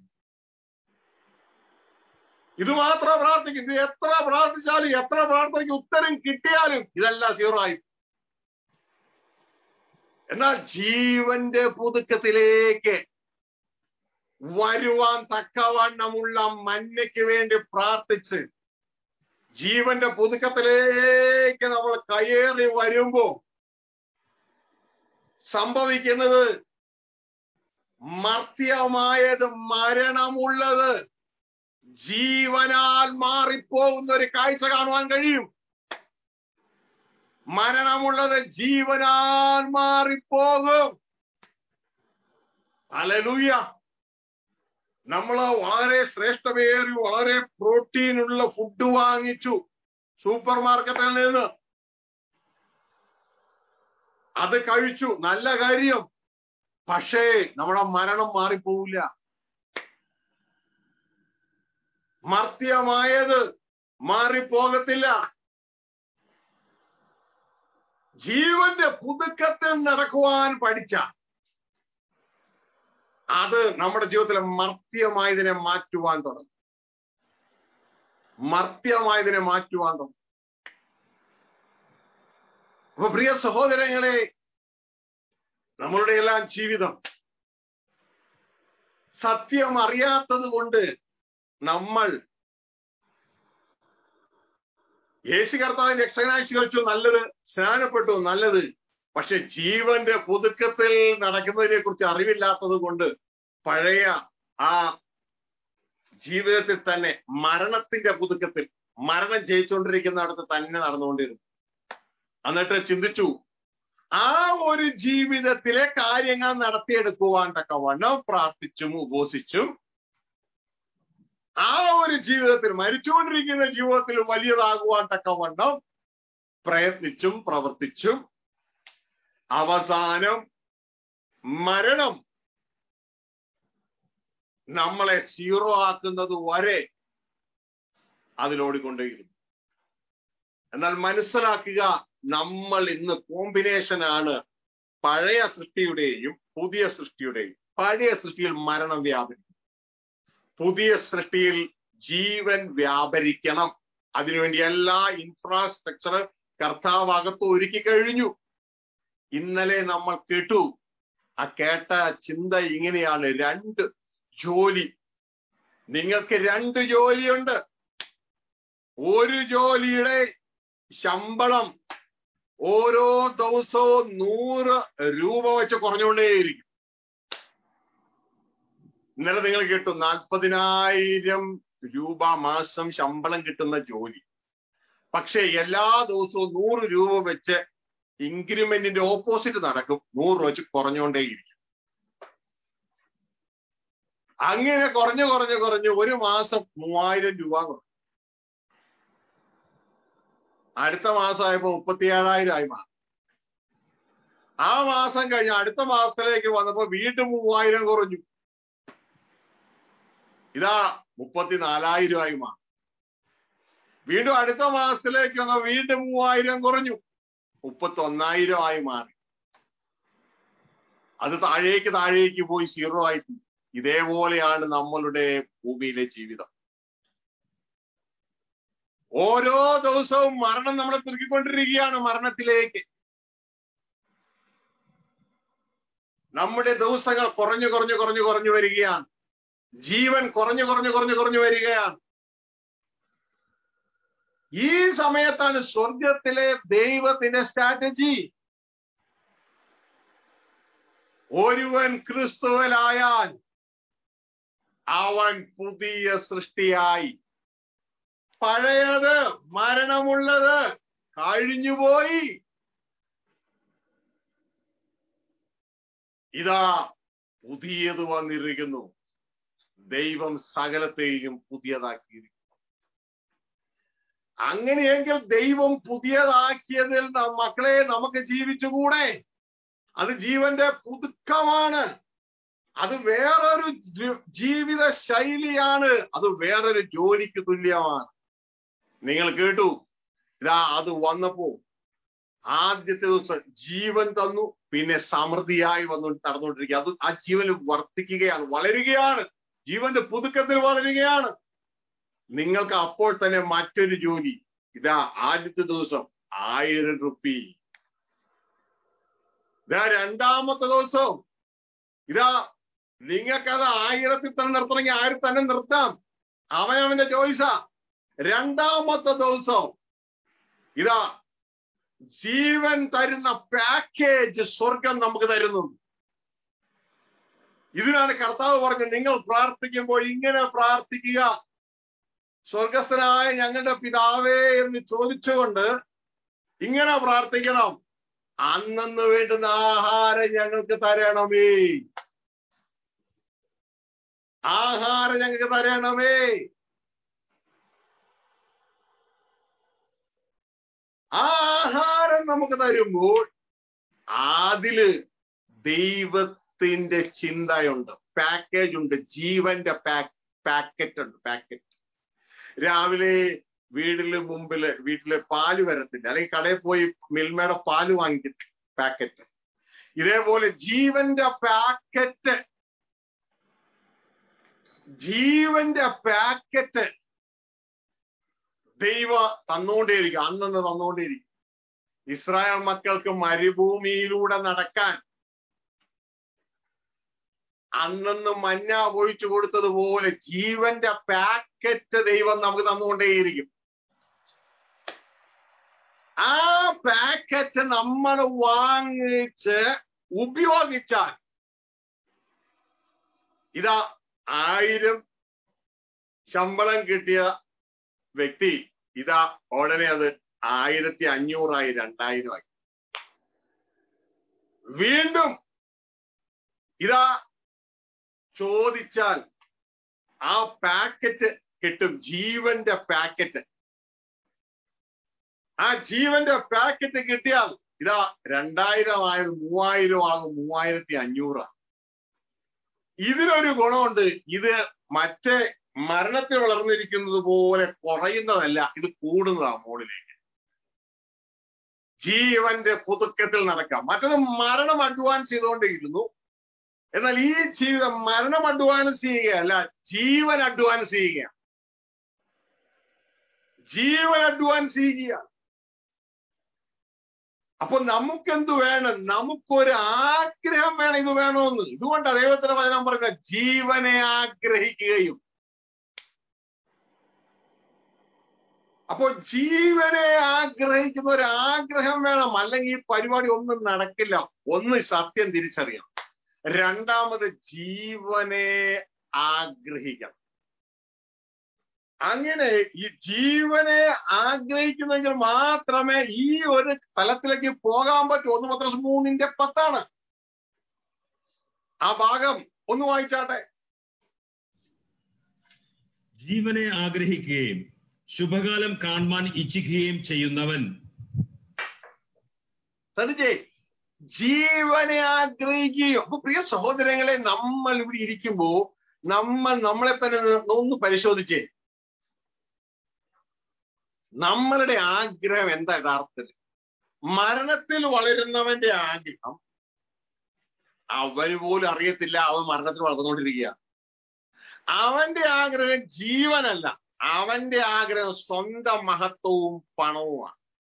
ഇത് മാത്രം പ്രാർത്ഥിക്കും ഇത് എത്ര പ്രാർത്ഥിച്ചാലും എത്ര പ്രാർത്ഥനയ്ക്ക് ഉത്തരം കിട്ടിയാലും ഇതെല്ലാം സീറോ ആയി എന്നാൽ ജീവന്റെ പുതുക്കത്തിലേക്ക് വരുവാൻ തക്കവണ്ണമുള്ള മഞ്ഞയ്ക്ക് വേണ്ടി പ്രാർത്ഥിച്ച് ജീവന്റെ പുതുക്കത്തിലേക്ക് നമ്മൾ കയറി വരുമ്പോ സംഭവിക്കുന്നത് മർത്യമായത് മരണമുള്ളത് ജീവനാൽ മാറിപ്പോകുന്ന ഒരു കാഴ്ച കാണുവാൻ കഴിയും മരണമുള്ളത് ജീവനാൽ മാറിപ്പോകും അലലൂയ നമ്മൾ വളരെ ശ്രേഷ്ഠമേറി വളരെ പ്രോട്ടീൻ ഉള്ള ഫുഡ് വാങ്ങിച്ചു സൂപ്പർ മാർക്കറ്റിൽ നിന്ന് അത് കഴിച്ചു നല്ല കാര്യം പക്ഷേ നമ്മുടെ മരണം മാറിപ്പോവില്ല മർത്യമായത് മാറിപ്പോകത്തില്ല ജീവന്റെ പുതുക്കത്തിൽ നടക്കുവാൻ പഠിച്ച അത് നമ്മുടെ ജീവിതത്തിലെ മർത്യമായതിനെ മാറ്റുവാൻ തുടങ്ങും മർത്യമായതിനെ മാറ്റുവാൻ തുടങ്ങും അപ്പൊ പ്രിയ സഹോദരങ്ങളെ നമ്മളുടെ എല്ലാം ജീവിതം സത്യം അറിയാത്തത് കൊണ്ട് നമ്മൾ യേശു കർത്താവിന്റെ രക്ഷകനായി സ്വീകരിച്ചു നല്ലത് സ്നാനപ്പെട്ടു നല്ലത് പക്ഷെ ജീവന്റെ പുതുക്കത്തിൽ നടക്കുന്നതിനെ കുറിച്ച് അറിവില്ലാത്തത് കൊണ്ട് പഴയ ആ ജീവിതത്തിൽ തന്നെ മരണത്തിന്റെ പുതുക്കത്തിൽ മരണം ജയിച്ചുകൊണ്ടിരിക്കുന്നിടത്ത് തന്നെ നടന്നുകൊണ്ടിരുന്നു എന്നിട്ട് ചിന്തിച്ചു ആ ഒരു ജീവിതത്തിലെ കാര്യങ്ങൾ നടത്തിയെടുക്കുവാൻ തക്കവണ്ണം പ്രാർത്ഥിച്ചും ഉപസിച്ചും ആ ഒരു ജീവിതത്തിൽ മരിച്ചുകൊണ്ടിരിക്കുന്ന ജീവിതത്തിൽ വലിയതാകുവാൻ തക്കവണ്ണം പ്രയത്നിച്ചും പ്രവർത്തിച്ചും അവസാനം മരണം നമ്മളെ സീറോ ആക്കുന്നത് വരെ അതിലോടിക്കൊണ്ടേയിരുന്നു എന്നാൽ മനസ്സിലാക്കുക നമ്മൾ ഇന്ന് കോമ്പിനേഷൻ ആണ് പഴയ സൃഷ്ടിയുടെയും പുതിയ സൃഷ്ടിയുടെയും പഴയ സൃഷ്ടിയിൽ മരണം വ്യാപരിക്കും പുതിയ സൃഷ്ടിയിൽ ജീവൻ വ്യാപരിക്കണം അതിനുവേണ്ടി എല്ലാ ഇൻഫ്രാസ്ട്രക്ചർ കർത്താവ് അകത്ത് ഒരുക്കി കഴിഞ്ഞു ഇന്നലെ നമ്മൾ കേട്ടു ആ കേട്ട ചിന്ത ഇങ്ങനെയാണ് രണ്ട് ജോലി നിങ്ങൾക്ക് രണ്ട് ജോലിയുണ്ട് ഒരു ജോലിയുടെ ശമ്പളം ഓരോ ദിവസവും നൂറ് രൂപ വെച്ച് കുറഞ്ഞുകൊണ്ടേയിരിക്കും ഇന്നലെ നിങ്ങൾ കേട്ടു നാൽപ്പതിനായിരം രൂപ മാസം ശമ്പളം കിട്ടുന്ന ജോലി പക്ഷെ എല്ലാ ദിവസവും നൂറ് രൂപ വെച്ച് ഇൻക്രിമെന്റിന്റെ ഓപ്പോസിറ്റ് നടക്കും നൂറ് വെച്ച് കുറഞ്ഞുകൊണ്ടേയിരിക്കും അങ്ങനെ കുറഞ്ഞു കുറഞ്ഞു കുറഞ്ഞു ഒരു മാസം മൂവായിരം രൂപ കുറഞ്ഞു അടുത്ത മാസമായപ്പോ മുപ്പത്തിയേഴായിരം ആയി മാറി ആ മാസം കഴിഞ്ഞ് അടുത്ത മാസത്തിലേക്ക് വന്നപ്പോ വീണ്ടും മൂവായിരം കുറഞ്ഞു ഇതാ മുപ്പത്തിനാലായിരം ആയി മാറി വീണ്ടും അടുത്ത മാസത്തിലേക്ക് വന്ന വീണ്ടും മൂവായിരം കുറഞ്ഞു മുപ്പത്തി ഒന്നായിരം ആയി മാറി അത് താഴേക്ക് താഴേക്ക് പോയി സീറോ ആയി ഇതേപോലെയാണ് നമ്മളുടെ ഭൂമിയിലെ ജീവിതം ഓരോ ദിവസവും മരണം നമ്മളെ പെരുക്കിക്കൊണ്ടിരിക്കുകയാണ് മരണത്തിലേക്ക് നമ്മുടെ ദിവസങ്ങൾ കുറഞ്ഞു കുറഞ്ഞു കുറഞ്ഞു കുറഞ്ഞു വരികയാണ് ജീവൻ കുറഞ്ഞു കുറഞ്ഞു കുറഞ്ഞു കുറഞ്ഞു വരികയാണ് ഈ സമയത്താണ് സ്വർഗത്തിലെ ദൈവത്തിന്റെ സ്ട്രാറ്റജി ഒരുവൻ ക്രിസ്തുവലായാൽ അവൻ പുതിയ സൃഷ്ടിയായി പഴയത് മരണമുള്ളത് കഴിഞ്ഞുപോയി ഇതാ പുതിയത് വന്നിരിക്കുന്നു ദൈവം സകലത്തെയും പുതിയതാക്കിയിരിക്കുന്നു അങ്ങനെയെങ്കിൽ ദൈവം പുതിയതാക്കിയതിൽ ന- മക്കളെ നമുക്ക് ജീവിച്ചുകൂടെ അത് ജീവന്റെ പുതുക്കമാണ് അത് വേറൊരു ജി- ജീവിത ശൈലിയാണ് അത് വേറൊരു ജോലിക്ക് തുല്യമാണ് നിങ്ങൾ കേട്ടു ഇതാ അത് വന്നപ്പോ ആദ്യത്തെ ദിവസം ജീവൻ തന്നു പിന്നെ സമൃദ്ധിയായി വന്നു നടന്നുകൊണ്ടിരിക്കുക അത് ആ ജീവൻ വർദ്ധിക്കുകയാണ് വളരുകയാണ് ജീവന്റെ പുതുക്കത്തിൽ വളരുകയാണ് നിങ്ങൾക്ക് അപ്പോൾ തന്നെ മറ്റൊരു ജോലി ഇതാ ആദ്യത്തെ ദിവസം ആയിരം റുപ്പി ഇതാ രണ്ടാമത്തെ ദിവസം ഇതാ നിങ്ങൾക്കത് ആയിരത്തിൽ തന്നെ നിർത്തണമെങ്കിൽ ആയിരത്തി തന്നെ നിർത്താം അവനവന്റെ ചോയ്സാ രണ്ടാമത്തെ ദിവസം ഇതാ ജീവൻ തരുന്ന പാക്കേജ് സ്വർഗം നമുക്ക് തരുന്നു ഇതിനാണ് കർത്താവ് പറഞ്ഞത് നിങ്ങൾ പ്രാർത്ഥിക്കുമ്പോൾ ഇങ്ങനെ പ്രാർത്ഥിക്കുക സ്വർഗസ്ഥനായ ഞങ്ങളുടെ പിതാവേ എന്ന് ചോദിച്ചുകൊണ്ട് ഇങ്ങനെ പ്രാർത്ഥിക്കണം അന്നന്ന് വേണ്ടുന്ന ആഹാരം ഞങ്ങൾക്ക് തരണമേ ആഹാരം ഞങ്ങൾക്ക് തരണമേ ആ ആഹാരം നമുക്ക് തരുമ്പോൾ അതില് ദൈവത്തിന്റെ ചിന്തയുണ്ട് പാക്കേജ് ഉണ്ട് ജീവന്റെ പാക്കറ്റ് ഉണ്ട് പാക്കറ്റ് രാവിലെ വീടിന് മുമ്പില് വീട്ടില് പാല് വരത്തില്ല അല്ലെങ്കിൽ കടയിൽ പോയി മിൽമയുടെ പാല് വാങ്ങിക്കും പാക്കറ്റ് ഇതേപോലെ ജീവന്റെ പാക്കറ്റ് ജീവന്റെ പാക്കറ്റ് ദൈവ തന്നുകൊണ്ടേയിരിക്കും അന്നന്ന് തന്നുകൊണ്ടേയിരിക്കും ഇസ്രായേൽ മക്കൾക്ക് മരുഭൂമിയിലൂടെ നടക്കാൻ അന്നന്ന് മഞ്ഞ ഒഴിച്ചു കൊടുത്തതുപോലെ ജീവന്റെ പാക്കറ്റ് ദൈവം നമുക്ക് തന്നുകൊണ്ടേയിരിക്കും ആ പാക്കറ്റ് നമ്മൾ വാങ്ങിച്ച് ഉപയോഗിച്ചാൽ ഇതാ ആയിരം ശമ്പളം കിട്ടിയ വ്യക്തി ഇതാ ഉടനെ അത് ആയിരത്തി അഞ്ഞൂറായി രണ്ടായിരം ആയി വീണ്ടും ഇതാ ചോദിച്ചാൽ ആ പാക്കറ്റ് കിട്ടും ജീവന്റെ പാക്കറ്റ് ആ ജീവന്റെ പാക്കറ്റ് കിട്ടിയാൽ ഇതാ രണ്ടായിരം ആയത് മൂവായിരം ആകും മൂവായിരത്തി അഞ്ഞൂറ് ഇതിനൊരു ഗുണമുണ്ട് ഇത് മറ്റേ മരണത്തിൽ വളർന്നിരിക്കുന്നത് പോലെ കുറയുന്നതല്ല ഇത് കൂടുന്നതാ മുകളിലേക്ക് ജീവന്റെ പുതുക്കത്തിൽ നടക്കാം മറ്റത് മരണം അഡ്വാൻസ് ചെയ്തുകൊണ്ടേയിരുന്നു എന്നാൽ ഈ ജീവിതം മരണം അഡ്വാൻസ് ചെയ്യുകയല്ല ജീവൻ അഡ്വാൻസ് ചെയ്യുക ജീവൻ അഡ്വാൻസ് ചെയ്യുക അപ്പൊ നമുക്കെന്ത് വേണം നമുക്കൊരു ആഗ്രഹം വേണം ഇത് വേണമെന്ന് ഇതുകൊണ്ട് ദൈവത്തിന്റെ വചനം പറയുക ജീവനെ ആഗ്രഹിക്കുകയും അപ്പോ ജീവനെ ആഗ്രഹിക്കുന്ന ഒരു ആഗ്രഹം വേണം അല്ലെങ്കിൽ ഈ പരിപാടി ഒന്നും നടക്കില്ല ഒന്ന് സത്യം തിരിച്ചറിയണം രണ്ടാമത് ജീവനെ ആഗ്രഹിക്കണം അങ്ങനെ ഈ ജീവനെ ആഗ്രഹിക്കുന്നെങ്കിൽ മാത്രമേ ഈ ഒരു തലത്തിലേക്ക് പോകാൻ പറ്റൂ ഒന്ന് പത്രസ് മൂന്നിന്റെ പത്താണ് ആ ഭാഗം ഒന്ന് വായിച്ചാട്ടെ ജീവനെ ആഗ്രഹിക്കുകയും ശുഭകാലം കാണുവാൻ ഇച്ഛിക്കുകയും ചെയ്യുന്നവൻ ശ്രദ്ധിച്ചേ ജീവനെ ആഗ്രഹിക്കുകയും അപ്പൊ പ്രിയ സഹോദരങ്ങളെ നമ്മൾ ഇവിടെ ഇരിക്കുമ്പോ നമ്മൾ നമ്മളെ തന്നെ ഒന്ന് പരിശോധിച്ചേ നമ്മളുടെ ആഗ്രഹം എന്താ യഥാർത്ഥത്തിൽ മരണത്തിൽ വളരുന്നവന്റെ ആഗ്രഹം അവന് പോലും അറിയത്തില്ല അവൻ മരണത്തിൽ വളർന്നുകൊണ്ടിരിക്കുക അവന്റെ ആഗ്രഹം ജീവനല്ല അവന്റെ ആഗ്രഹം സ്വന്തം മഹത്വവും പണവുമാണ്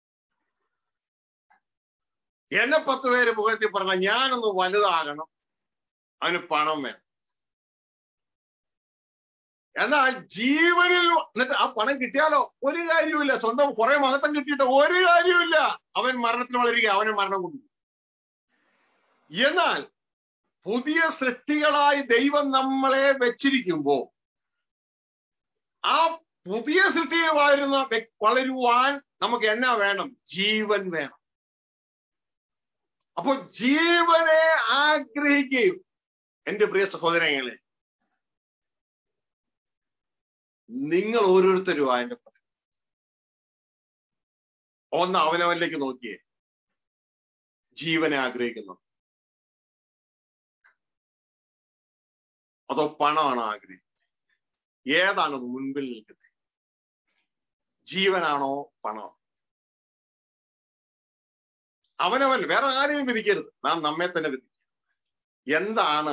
എന്നെ പത്ത് പേര് മുഖത്തിൽ പറഞ്ഞ ഞാനൊന്ന് വലുതാകണം അവന് പണം വേണം എന്നാൽ ജീവനിൽ എന്നിട്ട് ആ പണം കിട്ടിയാലോ ഒരു കാര്യവുമില്ല സ്വന്തം കുറെ മഹത്വം കിട്ടിയിട്ട് ഒരു കാര്യവുമില്ല അവൻ മരണത്തിൽ വളരുക അവന് മരണം കൊണ്ടു എന്നാൽ പുതിയ സൃഷ്ടികളായി ദൈവം നമ്മളെ വെച്ചിരിക്കുമ്പോ ആ പുതിയ സൃഷ്ടിയിൽ വളരുന്ന വ്യ- വളരുവാൻ നമുക്ക് എന്നാ വേണം ജീവൻ വേണം അപ്പൊ ജീവനെ ആഗ്രഹിക്കുകയും എന്റെ പ്രിയ സഹോദരങ്ങളെ നിങ്ങൾ ഓരോരുത്തരും അതിന്റെ പുറകെ. ഒന്ന് അവനവനിലേക്ക് നോക്കിയേ ജീവനെ ആഗ്രഹിക്കുന്നു അതോ പണമാണ് ആഗ്രഹിക്കുന്നത് ഏതാണ് മുൻപിൽ നിൽക്കുന്നത് ജീവനാണോ പണമാണോ അവനവൻ വേറെ ആരെയും വിധിക്കരുത് നാം നമ്മെ തന്നെ വിധിക്കുക എന്താണ്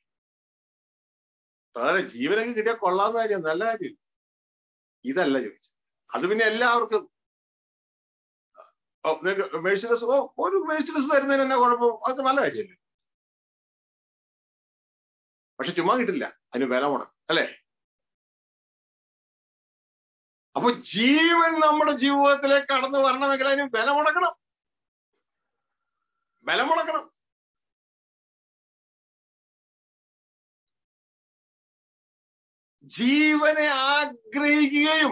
വേറെ ജീവനൊക്കെ കിട്ടിയാൽ കൊള്ളാവുന്ന കാര്യം നല്ല കാര്യം ഇതല്ല ചോദിച്ചത് അത് പിന്നെ എല്ലാവർക്കും ഓ, നിനക്ക് മേഴ്സിഡസ് ഓ ഒരു മേഴ്സിഡസ് തരുന്നതിന് എന്നാ കുഴപ്പം അതൊക്കെ നല്ല കാര്യമല്ലേ പക്ഷെ ചുമ്മാ കിട്ടില്ല അതിന് വില മുടക്കും അല്ലെ അപ്പൊ ജീവൻ നമ്മുടെ ജീവിതത്തിലേക്ക് കടന്നു വരണമെങ്കിൽ അതിന് വില മുടക്കണം വില മുടക്കണം ജീവനെ ആഗ്രഹിക്കുകയും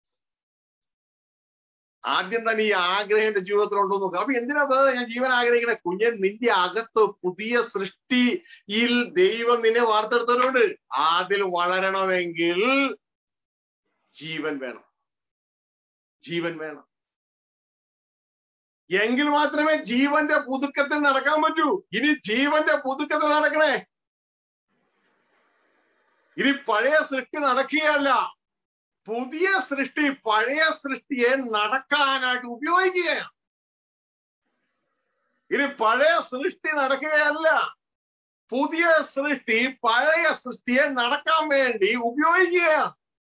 ആദ്യം തന്നെ ഈ ആഗ്രഹം എന്റെ ജീവിതത്തിലുണ്ടോ എന്ന് നോക്കുക അപ്പൊ എന്തിനാ വേറെ ഞാൻ ജീവൻ ആഗ്രഹിക്കണേ കുഞ്ഞൻ നിന്റെ അകത്ത് പുതിയ സൃഷ്ടിയിൽ ദൈവം നിന്നെ വാർത്തെടുത്തവരോട് അതിൽ വളരണമെങ്കിൽ ജീവൻ വേണം ജീവൻ വേണം എങ്കിൽ മാത്രമേ ജീവന്റെ പുതുക്കത്തിൽ നടക്കാൻ പറ്റൂ ഇനി ജീവന്റെ പുതുക്കത്തിൽ നടക്കണേ ഇനി പഴയ സൃഷ്ടി നടക്കുകയല്ല പുതിയ സൃഷ്ടി പഴയ സൃഷ്ടിയെ നടക്കാനായിട്ട് ഉപയോഗിക്കുകയാണ് ഇനി പഴയ സൃഷ്ടി നടക്കുകയല്ല പുതിയ സൃഷ്ടി പഴയ സൃഷ്ടിയെ നടക്കാൻ വേണ്ടി ഉപയോഗിക്കുകയാണ്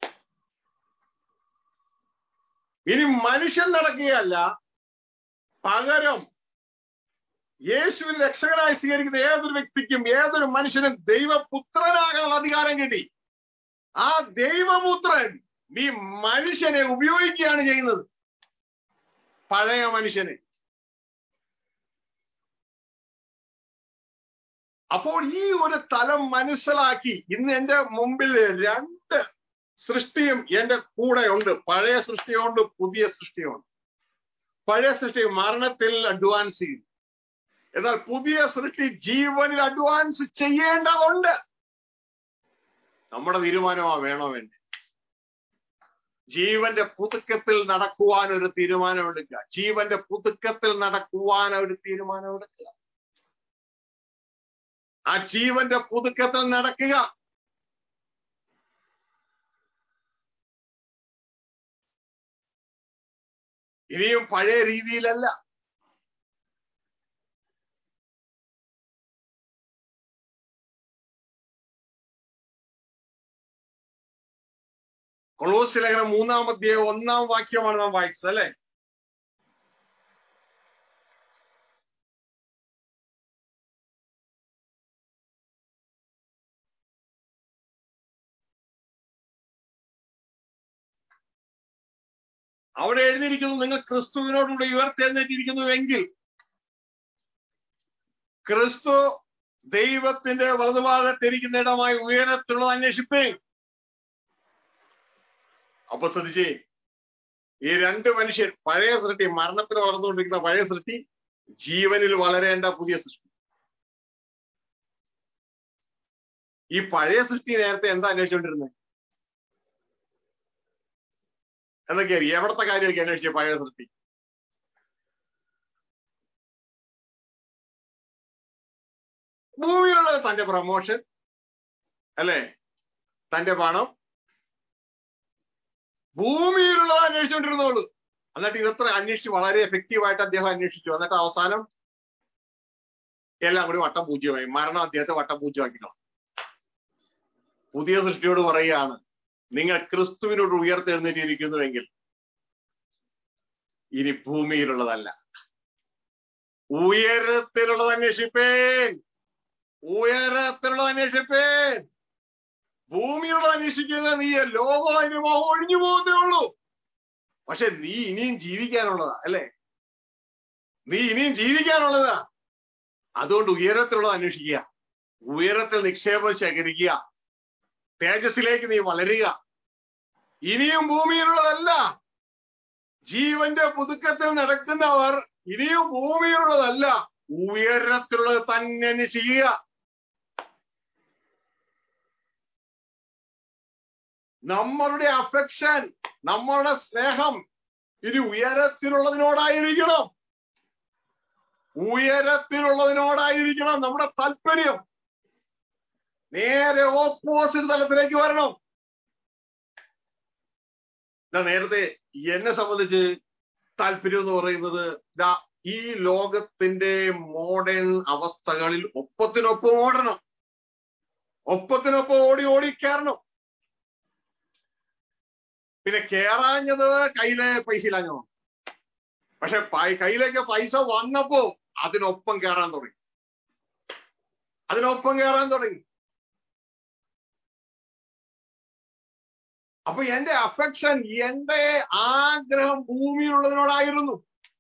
ഇനി മനുഷ്യൻ നടക്കുകയല്ല പകരം യേശുവിൽ രക്ഷകനായി സ്വീകരിക്കുന്ന ഏതൊരു വ്യക്തിക്കും ഏതൊരു മനുഷ്യനും ദൈവപുത്രനാകാനുള്ള അധികാരം കിട്ടി ആ ദൈവപുത്രൻ ഈ മനുഷ്യനെ ഉപയോഗിക്കുകയാണ് ചെയ്യുന്നത് പഴയ മനുഷ്യനെ അപ്പോൾ ഈ ഒരു തലം മനസ്സിലാക്കി ഇന്ന് എന്റെ മുമ്പിൽ രണ്ട് സൃഷ്ടിയും എന്റെ കൂടെ ഉണ്ട് പഴയ സൃഷ്ടിയുണ്ട് പുതിയ സൃഷ്ടിയുണ്ട് പഴയ സൃഷ്ടി മരണത്തിൽ അഡ്വാൻസ് ചെയ്യും എന്നാൽ പുതിയ സൃഷ്ടി ജീവനിൽ അഡ്വാൻസ് ചെയ്യേണ്ടതുണ്ട് നമ്മുടെ തീരുമാനമാ വേണോ വേണ്ടേ ജീവന്റെ പുതുക്കത്തിൽ നടക്കുവാൻ ഒരു തീരുമാനമെടുക്കുക ജീവന്റെ പുതുക്കത്തിൽ നടക്കുവാൻ ഒരു തീരുമാനമെടുക്കുക ആ ജീവന്റെ പുതുക്കത്തിൽ നടക്കുക ഇനിയും പഴയ രീതിയിലല്ല കൊളോസ് ലേഖനം മൂന്നാം അധ്യായം ഒന്നാം വാക്യമാണ് നാം വായിച്ചത് അല്ലെ അവിടെ എഴുതിയിരിക്കുന്നു നിങ്ങൾ ക്രിസ്തുവിനോടുകൂടി ഉയർത്തെഴുന്നേറ്റിരിക്കുന്നുവെങ്കിൽ ക്രിസ്തു ദൈവത്തിന്റെ വലതുഭാഗത്തിരിക്കുന്ന ഇടമായി ഉയരത്തിലുള്ളത് അന്വേഷിപ്പേ അപ്പൊ ശ്രദ്ധിച്ചേ ഈ രണ്ട് മനുഷ്യർ പഴയ സൃഷ്ടി മരണത്തിൽ വളർന്നുകൊണ്ടിരിക്കുന്ന പഴയ സൃഷ്ടി ജീവനിൽ വളരേണ്ട പുതിയ സൃഷ്ടി ഈ പഴയ സൃഷ്ടി നേരത്തെ എന്താ അന്വേഷിച്ചുകൊണ്ടിരുന്നത് എന്തൊക്കെയായിരിക്കും എവിടത്തെ കാര്യമൊക്കെ അന്വേഷിച്ച പഴയ സൃഷ്ടി ഭൂമിയിലുള്ള തന്റെ പ്രമോഷൻ അല്ലേ തന്റെ പണം ഭൂമിയിലുള്ളത് അന്വേഷിച്ചുകൊണ്ടിരുന്നോളൂ എന്നിട്ട് ഇതത്ര അന്വേഷിച്ച് വളരെ എഫക്റ്റീവായിട്ട് അദ്ദേഹം അന്വേഷിച്ചു എന്നിട്ട് അവസാനം എല്ലാം കൂടി വട്ടം പൂജ്യമായി മരണം അദ്ദേഹത്തെ വട്ടം പൂജ്യമാക്കിക്കണം പുതിയ സൃഷ്ടിയോട് പറയുകയാണ് നിങ്ങൾ ക്രിസ്തുവിനോട് ഉയർത്തെഴുന്നേറ്റിരിക്കുന്നുവെങ്കിൽ ഇനി ഭൂമിയിലുള്ളതല്ല ഉയരത്തിലുള്ളത് അന്വേഷിപ്പേൻ ഉയരത്തിലുള്ളത് അന്വേഷിപ്പേൻ ഭൂമിയുള്ള അന്വേഷിക്കുന്ന നീ ലോകം അതിന് മോഹം ഒഴിഞ്ഞു പോകുന്നേ ഉള്ളൂ പക്ഷെ നീ ഇനിയും ജീവിക്കാനുള്ളതാ അല്ലേ നീ ഇനിയും ജീവിക്കാനുള്ളതാ അതുകൊണ്ട് ഉയരത്തിലുള്ളത് അന്വേഷിക്കുക ഉയരത്തിൽ നിക്ഷേപം ശേഖരിക്കുക തേജസ്സിലേക്ക് നീ വളരുക ഇനിയും ഭൂമിയിലുള്ളതല്ല ജീവന്റെ പുതുക്കത്തിൽ നടക്കുന്നവർ ഇനിയും ഭൂമിയിലുള്ളതല്ല ഉയരത്തിലുള്ളത് തന്നെ ചെയ്യുക നമ്മളുടെ അഫെക്ഷൻ നമ്മളുടെ സ്നേഹം ഇനി ഉയരത്തിലുള്ളതിനോടായിരിക്കണം ഉയരത്തിലുള്ളതിനോടായിരിക്കണം നമ്മുടെ താല്പര്യം നേരെ ഓപ്പോസിറ്റ് തലത്തിലേക്ക് വരണം ദാ നേരത്തെ എന്നെ സംബന്ധിച്ച് താല്പര്യം എന്ന് പറയുന്നത് ദാ ഈ ലോകത്തിന്റെ മോഡേൺ അവസ്ഥകളിൽ ഒപ്പത്തിനൊപ്പം ഓടണം ഒപ്പത്തിനൊപ്പം ഓടി ഓടി കയറണം പിന്നെ കേറാഞ്ഞത് കയ്യിലെ പൈസ ഇല്ലാഞ്ഞോ പക്ഷെ പൈ- കയ്യിലേക്ക് പൈസ വന്നപ്പോ അതിനൊപ്പം കയറാൻ തുടങ്ങി അതിനൊപ്പം കയറാൻ തുടങ്ങി അപ്പൊ എന്റെ അഫെക്ഷൻ എന്റെ ആഗ്രഹം ഭൂമിയിലുള്ളതിനോടായിരുന്നു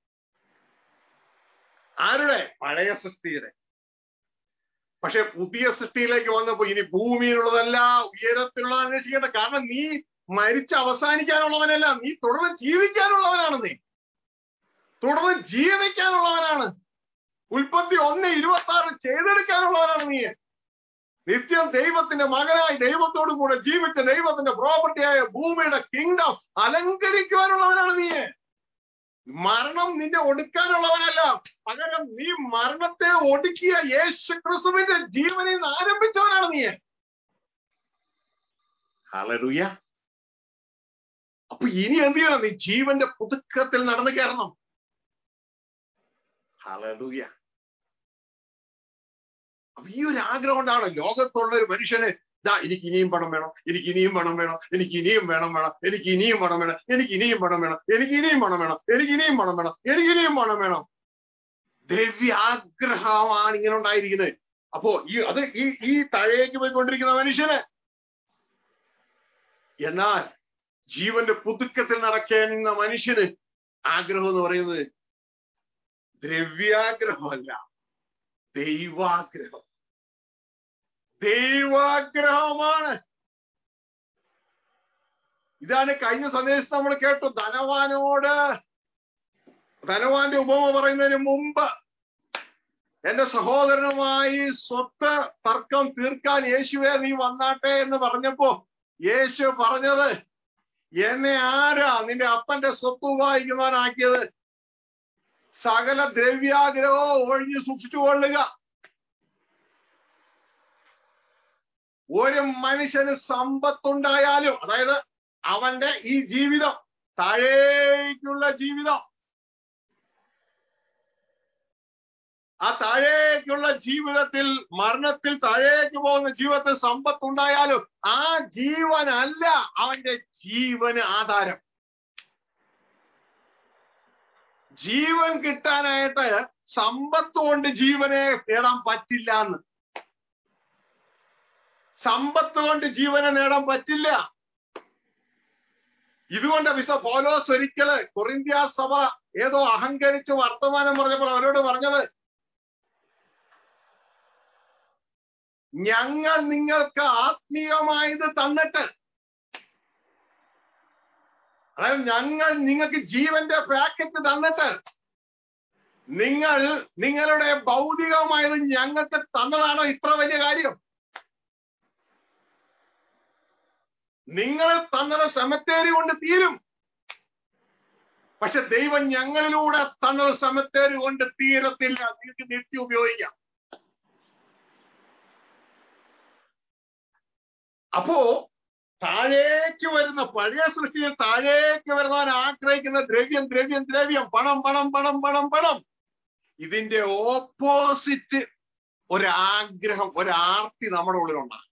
ആരുടെ പഴയ സൃഷ്ടിയുടെ പക്ഷെ പുതിയ സൃഷ്ടിയിലേക്ക് വന്നപ്പോ ഇനി ഭൂമിയിലുള്ളതല്ല ഉയരത്തിലുള്ളത് അന്വേഷിക്കേണ്ട കാരണം നീ മരിച്ച് അവസാനിക്കാനുള്ളവനല്ല നീ തുടർന്ന് ജീവിക്കാനുള്ളവനാണ് നീ തുടർന്ന് ജീവിക്കാനുള്ളവനാണ് ഉൽപ്പത്തി ഒന്ന് ഇരുപത്തി ആറ് ചെയ്തെടുക്കാനുള്ളവനാണ് നീ നിത്യം ദൈവത്തിന്റെ മകനായി ദൈവത്തോടു കൂടെ ജീവിച്ച ദൈവത്തിന്റെ പ്രോപ്പർട്ടിയായ ഭൂമിയുടെ കിങ്ഡം അലങ്കരിക്കുവാനുള്ളവനാണ് നീ മരണം നിന്റെ ഒടുക്കാനുള്ളവനല്ല പകരം നീ മരണത്തെ ഒടുക്കിയ യേശു ക്രിസ്തുവിന്റെ ജീവനിൽ നിന്ന് ആരംഭിച്ചവനാണ് നീ ഹലലുയ അപ്പൊ ഇനി എന്ത് ചെയ്യണം നീ ജീവന്റെ പുതുക്കത്തിൽ നടന്നു കയറണം ഹലലുയ അപ്പൊ ഈ ഒരു ആഗ്രഹം കൊണ്ടാണ് ലോകത്തുള്ള ഒരു മനുഷ്യന് ദാ എനിക്ക് ഇനിയും പണം വേണം എനിക്ക് ഇനിയും പണം വേണം എനിക്ക് ഇനിയും വേണം വേണം എനിക്ക് ഇനിയും പണം വേണം എനിക്ക് ഇനിയും പണം വേണം എനിക്ക് ഇനിയും പണം വേണം എനിക്ക് ഇനിയും പണം വേണം എനിക്ക് ഇനിയും പണം വേണം ദ്രവ്യാഗ്രഹമാണ് ഇങ്ങനെ ഉണ്ടായിരിക്കുന്നത് അപ്പോ ഈ അത് ഈ ഈ താഴേക്ക് പോയിക്കൊണ്ടിരിക്കുന്ന മനുഷ്യന് എന്നാൽ ജീവന്റെ പുതുക്കത്തിൽ നടക്കേണ്ട മനുഷ്യന് ആഗ്രഹം എന്ന് പറയുന്നത് ദ്രവ്യാഗ്രഹമല്ല ദൈവാഗ്രഹം ദൈവാഗ്രഹമാണ് ഇതാണ് കഴിഞ്ഞ സന്ദേശത്ത് നമ്മൾ കേട്ടു ധനവാനോട് ധനവാന്റെ ഉപമ പറയുന്നതിന് മുമ്പ് എന്റെ സഹോദരനുമായി സ്വത്ത് തർക്കം തീർക്കാൻ യേശുവെ നീ വന്നാട്ടെ എന്ന് പറഞ്ഞപ്പോ യേശു പറഞ്ഞത് എന്നെ ആരാ നിന്റെ അപ്പന്റെ സ്വത്ത് വായിക്കുന്നവനാക്കിയത് സകല ദ്രവ്യാഗ്രഹവും ഒഴിഞ്ഞു സൂക്ഷിച്ചു കൊള്ളുക ഒരു മനുഷ്യന് സമ്പത്തുണ്ടായാലും അതായത് അവന്റെ ഈ ജീവിതം താഴേക്കുള്ള ജീവിതം ആ താഴേക്കുള്ള ജീവിതത്തിൽ മരണത്തിൽ താഴേക്ക് പോകുന്ന ജീവിതത്തിൽ സമ്പത്തുണ്ടായാലും ആ ജീവനല്ല അവന്റെ ജീവന് ആധാരം ജീവൻ കിട്ടാനായിട്ട് സമ്പത്ത് കൊണ്ട് ജീവനെ നേടാൻ പറ്റില്ല എന്ന് സമ്പത്ത് കൊണ്ട് ജീവനെ നേടാൻ പറ്റില്ല ഇതുകൊണ്ട് വിശുദ്ധ പൗലോസ് ഒരിക്കല് കൊറിന്ത്യ സഭ ഏതോ അഹങ്കരിച്ച് വർത്തമാനം പറഞ്ഞപ്പോൾ അവരോട് പറഞ്ഞത് ഞങ്ങൾ നിങ്ങൾക്ക് ആത്മീയമായത് തന്നിട്ട് അതായത് ഞങ്ങൾ നിങ്ങൾക്ക് ജീവന്റെ പാക്കറ്റ് തന്നിട്ട് നിങ്ങൾ നിങ്ങളുടെ ഭൗതികമായത് ഞങ്ങൾക്ക് തന്നതാണോ ഇത്ര വലിയ കാര്യം നിങ്ങൾ തന്നത് സെമത്തേരി കൊണ്ട് തീരും പക്ഷെ ദൈവം ഞങ്ങളിലൂടെ തന്നത് സെമത്തേരി കൊണ്ട് തീരത്തില്ല നിങ്ങൾക്ക് നിത്യം ഉപയോഗിക്കാം അപ്പോ താഴേക്ക് വരുന്ന പഴയ സൃഷ്ടിയിൽ താഴേക്ക് വരുന്നവൻ ആഗ്രഹിക്കുന്ന ദ്രവ്യം ദ്രവ്യം ദ്രവ്യം പണം പണം പണം പണം പണം ഇതിന്റെ ഓപ്പോസിറ്റ് ഒരാഗ്രഹം ഒരാർത്തി നമ്മുടെ ഉള്ളിലുണ്ടാകും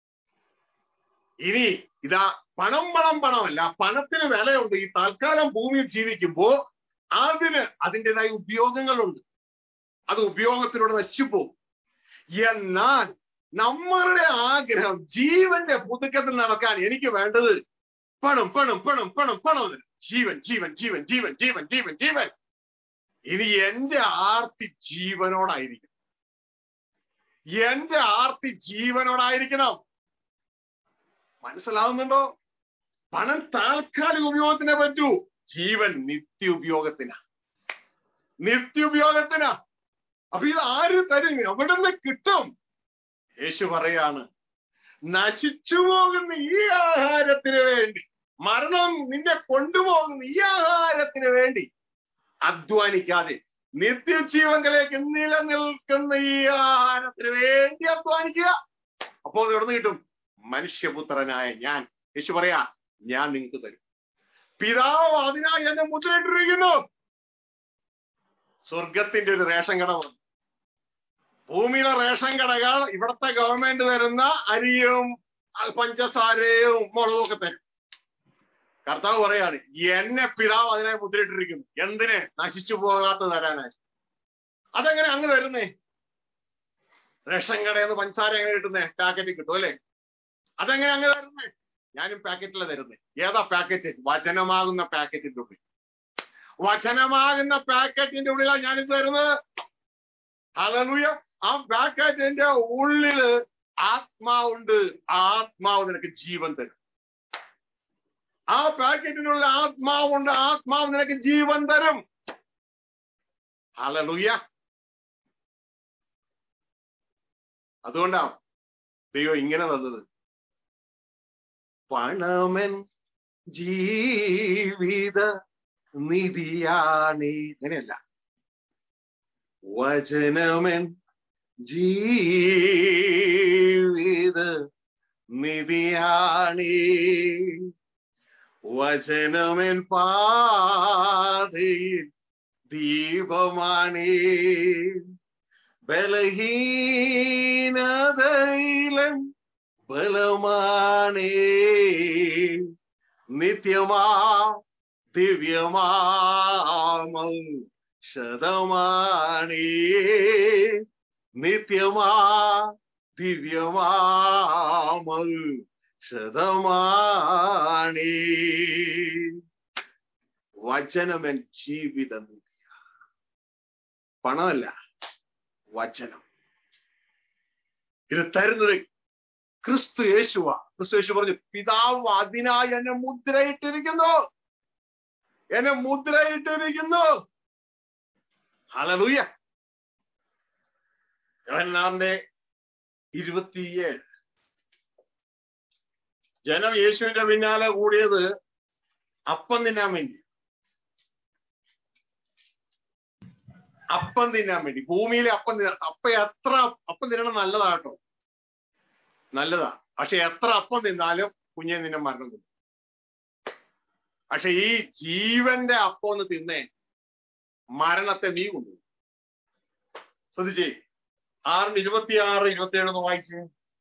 ഇനി ഇതാ പണം പണം പണമല്ല പണത്തിന് വിലയുണ്ട് ഈ തൽക്കാലം ഭൂമിയിൽ ജീവിക്കുമ്പോ അതിന് അതിൻ്റെതായ ഉപയോഗങ്ങളുണ്ട് അത് ഉപയോഗത്തിലൂടെ നശിച്ചു പോകും എന്നാൽ നമ്മളുടെ ആഗ്രഹം ജീവന്റെ പുതുക്കത്തിൽ നടക്കാൻ എനിക്ക് വേണ്ടത് പണം പണം പണം പണം പണം ജീവൻ ജീവൻ ജീവൻ ജീവൻ ജീവൻ ജീവൻ ജീവൻ ഇനി എന്റെ ആർത്തി ജീവനോടായിരിക്കും എന്റെ ആർത്തി ജീവനോടായിരിക്കണം മനസ്സിലാവുന്നുണ്ടോ പണം താൽക്കാലിക ഉപയോഗത്തിനെ പറ്റൂ ജീവൻ നിത്യ ഉപയോഗത്തിനാ നിത്യ ഉപയോഗത്തിനാ അപ്പൊ ഇത് ആര് തരും എവിടുന്ന് കിട്ടും യേശു പറയാണ് നശിച്ചു പോകുന്ന ഈ ആഹാരത്തിന് വേണ്ടി മരണം നിന്നെ കൊണ്ടുപോകുന്ന ഈ ആഹാരത്തിന് വേണ്ടി അധ്വാനിക്കാതെ നിത്യജീവങ്ങളിലേക്ക് നിലനിൽക്കുന്ന ഈ ആഹാരത്തിന് വേണ്ടി അധ്വാനിക്കുക അപ്പോൾ എവിടുന്ന് കിട്ടും മനുഷ്യപുത്രനായ ഞാൻ യേശു പറയാ ഞാൻ നിങ്ങൾക്ക് തരും പിതാവ് അതിനായി എന്നെ മുദ്രയിട്ടിരിക്കുന്നു സ്വർഗത്തിന്റെ ഒരു റേഷൻ കട വന്നു ഭൂമിയിലെ റേഷൻ കടകൾ ഇവിടത്തെ ഗവൺമെന്റ് തരുന്ന അരിയും പഞ്ചസാരയും മുളകും ഒക്കെ തരും കർത്താവ് പറയാണ് എന്നെ പിതാവ് അതിനെ മുദ്രയിട്ടിരിക്കുന്നു എന്തിന് നശിച്ചു പോകാത്ത തരാനായി അതെങ്ങനെ അങ്ങ് തരുന്നേ റേഷൻ കടയിൽ നിന്ന് പഞ്ചസാര എങ്ങനെ കിട്ടുന്നേ പാക്കറ്റിൽ കിട്ടും അല്ലേ അതെങ്ങനെ അങ്ങ് തരുന്നേ ഞാനും പാക്കറ്റിലെ തരുന്നേ ഏതാ പാക്കറ്റ് വചനമാകുന്ന പാക്കറ്റിന്റെ ഉള്ളിൽ വചനമാകുന്ന പാക്കറ്റിന്റെ ഉള്ളിലാണ് ഞാനിത് തരുന്നത് ഹലലുയ ആ പാക്കറ്റിന്റെ ഉള്ളില് ആത്മാവുണ്ട് ആത്മാവ് നിനക്ക് ജീവൻ തരും ആ പാക്കറ്റിനുള്ള ആത്മാവുണ്ട് ആത്മാവ് നിനക്ക് ജീവൻ തരും ഹലലുയ അതുകൊണ്ടാ ദൈവം ഇങ്ങനെ തന്നത് പണമൻ ജീവിത നിധിയാണേ അങ്ങനെയല്ല വചനമൻ ജീവിത നിധിയാണേ വചനമൻ പാതയിൽ ദീപമാണേ ബലഹീനതയിലൻ ബലമാണേ നിത്യമാ ദിവ്യമാമൗ ശതമാണേ നിത്യമാ ദിവ്യമാമൗ ശതമാണേ വചനമൻ ജീവിത നിത്യ പണമല്ല വചനം ഇത് തരുന്നത് ക്രിസ്തു യേശുവാ ക്രിസ്തു യേശു പറഞ്ഞു പിതാവ് അതിനായി എന്നെ മുദ്രയിട്ടിരിക്കുന്നു എന്നെ മുദ്രയിട്ടിരിക്കുന്നു ഹലലൂയ യോഹന്നാറിന്റെ ഇരുപത്തിയേഴ് ജനം യേശുവിന്റെ പിന്നാലെ കൂടിയത് അപ്പം തിന്നാൻ വേണ്ടി അപ്പം തിന്നാൻ വേണ്ടി ഭൂമിയിലെ അപ്പം തിന്നാൻ അപ്പം എത്ര അപ്പം തിന്നണം നല്ലതാ കേട്ടോ നല്ലതാ പക്ഷെ എത്ര അപ്പം തിന്നാലും കുഞ്ഞെ നിന്നെ മരണം കൊണ്ടു പക്ഷെ ഈ ജീവന്റെ അപ്പം ഒന്ന് തിന്നേ മരണത്തെ നീ കൊണ്ടുപോകും ശ്രദ്ധിച്ചേ ആറിന് ഇരുപത്തിയാറ് ഇരുപത്തിയേഴ് ഒന്ന് വായിച്ചേ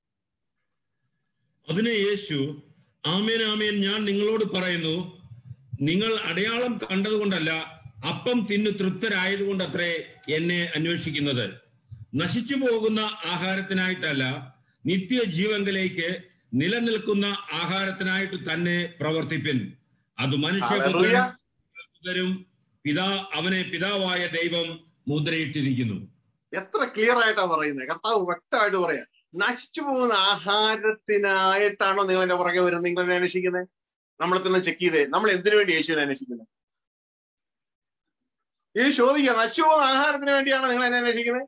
അതിന് യേശു ആമേൻ ആമേൻ ഞാൻ നിങ്ങളോട് പറയുന്നു നിങ്ങൾ അടയാളം കണ്ടതുകൊണ്ടല്ല അപ്പം തിന്നു തൃപ്തരായതുകൊണ്ടത്രേ എന്നെ അന്വേഷിക്കുന്നത് നശിച്ചു പോകുന്ന ആഹാരത്തിനായിട്ടല്ല നിത്യജീവങ്കിലേക്ക് നിലനിൽക്കുന്ന ആഹാരത്തിനായിട്ട് തന്നെ പ്രവർത്തിപ്പിൻ അത് ഹല്ലേലൂയ. മനുഷ്യരും പിതാ അവനെ പിതാവായ ദൈവം മുദ്രയിട്ടിരിക്കുന്നു എത്ര ക്ലിയർ ആയിട്ടാ പറയുന്നത് കർത്താവ് വ്യക്തമായിട്ട് പറയാ നശിച്ചു പോകുന്ന ആഹാരത്തിനായിട്ടാണോ നിങ്ങൾ എന്റെ പുറകെ വരുന്നത് നിങ്ങൾ എന്നെ അന്വേഷിക്കുന്നത് നമ്മളെ തന്നെ ചെക്ക് ചെയ്തേ നമ്മൾ എന്തിനു വേണ്ടി യേശുവിനെ അന്വേഷിക്കുന്നത് ഈ ചോദിക്കുക നശിച്ചു പോകുന്ന ആഹാരത്തിന് വേണ്ടിയാണോ നിങ്ങൾ എന്നെ അന്വേഷിക്കുന്നത്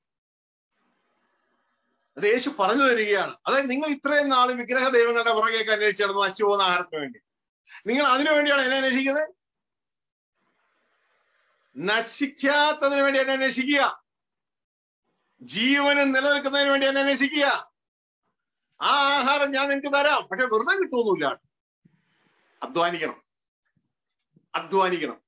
അത് യേശു പറഞ്ഞു തരികയാണ് അതായത് നിങ്ങൾ ഇത്രയും നാൾ വിഗ്രഹ ദൈവങ്ങളുടെ പുറകെയൊക്കെ അന്വേഷിച്ചു നടന്നു നശിച്ചു പോകുന്ന ആഹാരത്തിന് വേണ്ടി നിങ്ങൾ അതിനു വേണ്ടിയാണ് എന്നെ അന്വേഷിക്കുന്നത് നശിക്കാത്തതിന് വേണ്ടി എന്നെ അന്വേഷിക്കുക ജീവന് നിലനിൽക്കുന്നതിന് വേണ്ടി എന്നെ അന്വേഷിക്കുക ആ ആഹാരം ഞാൻ നിങ്ങൾക്ക് തരാം പക്ഷെ വെറുതെ കിട്ടുമൊന്നുമില്ല അധ്വാനിക്കണം അധ്വാനിക്കണം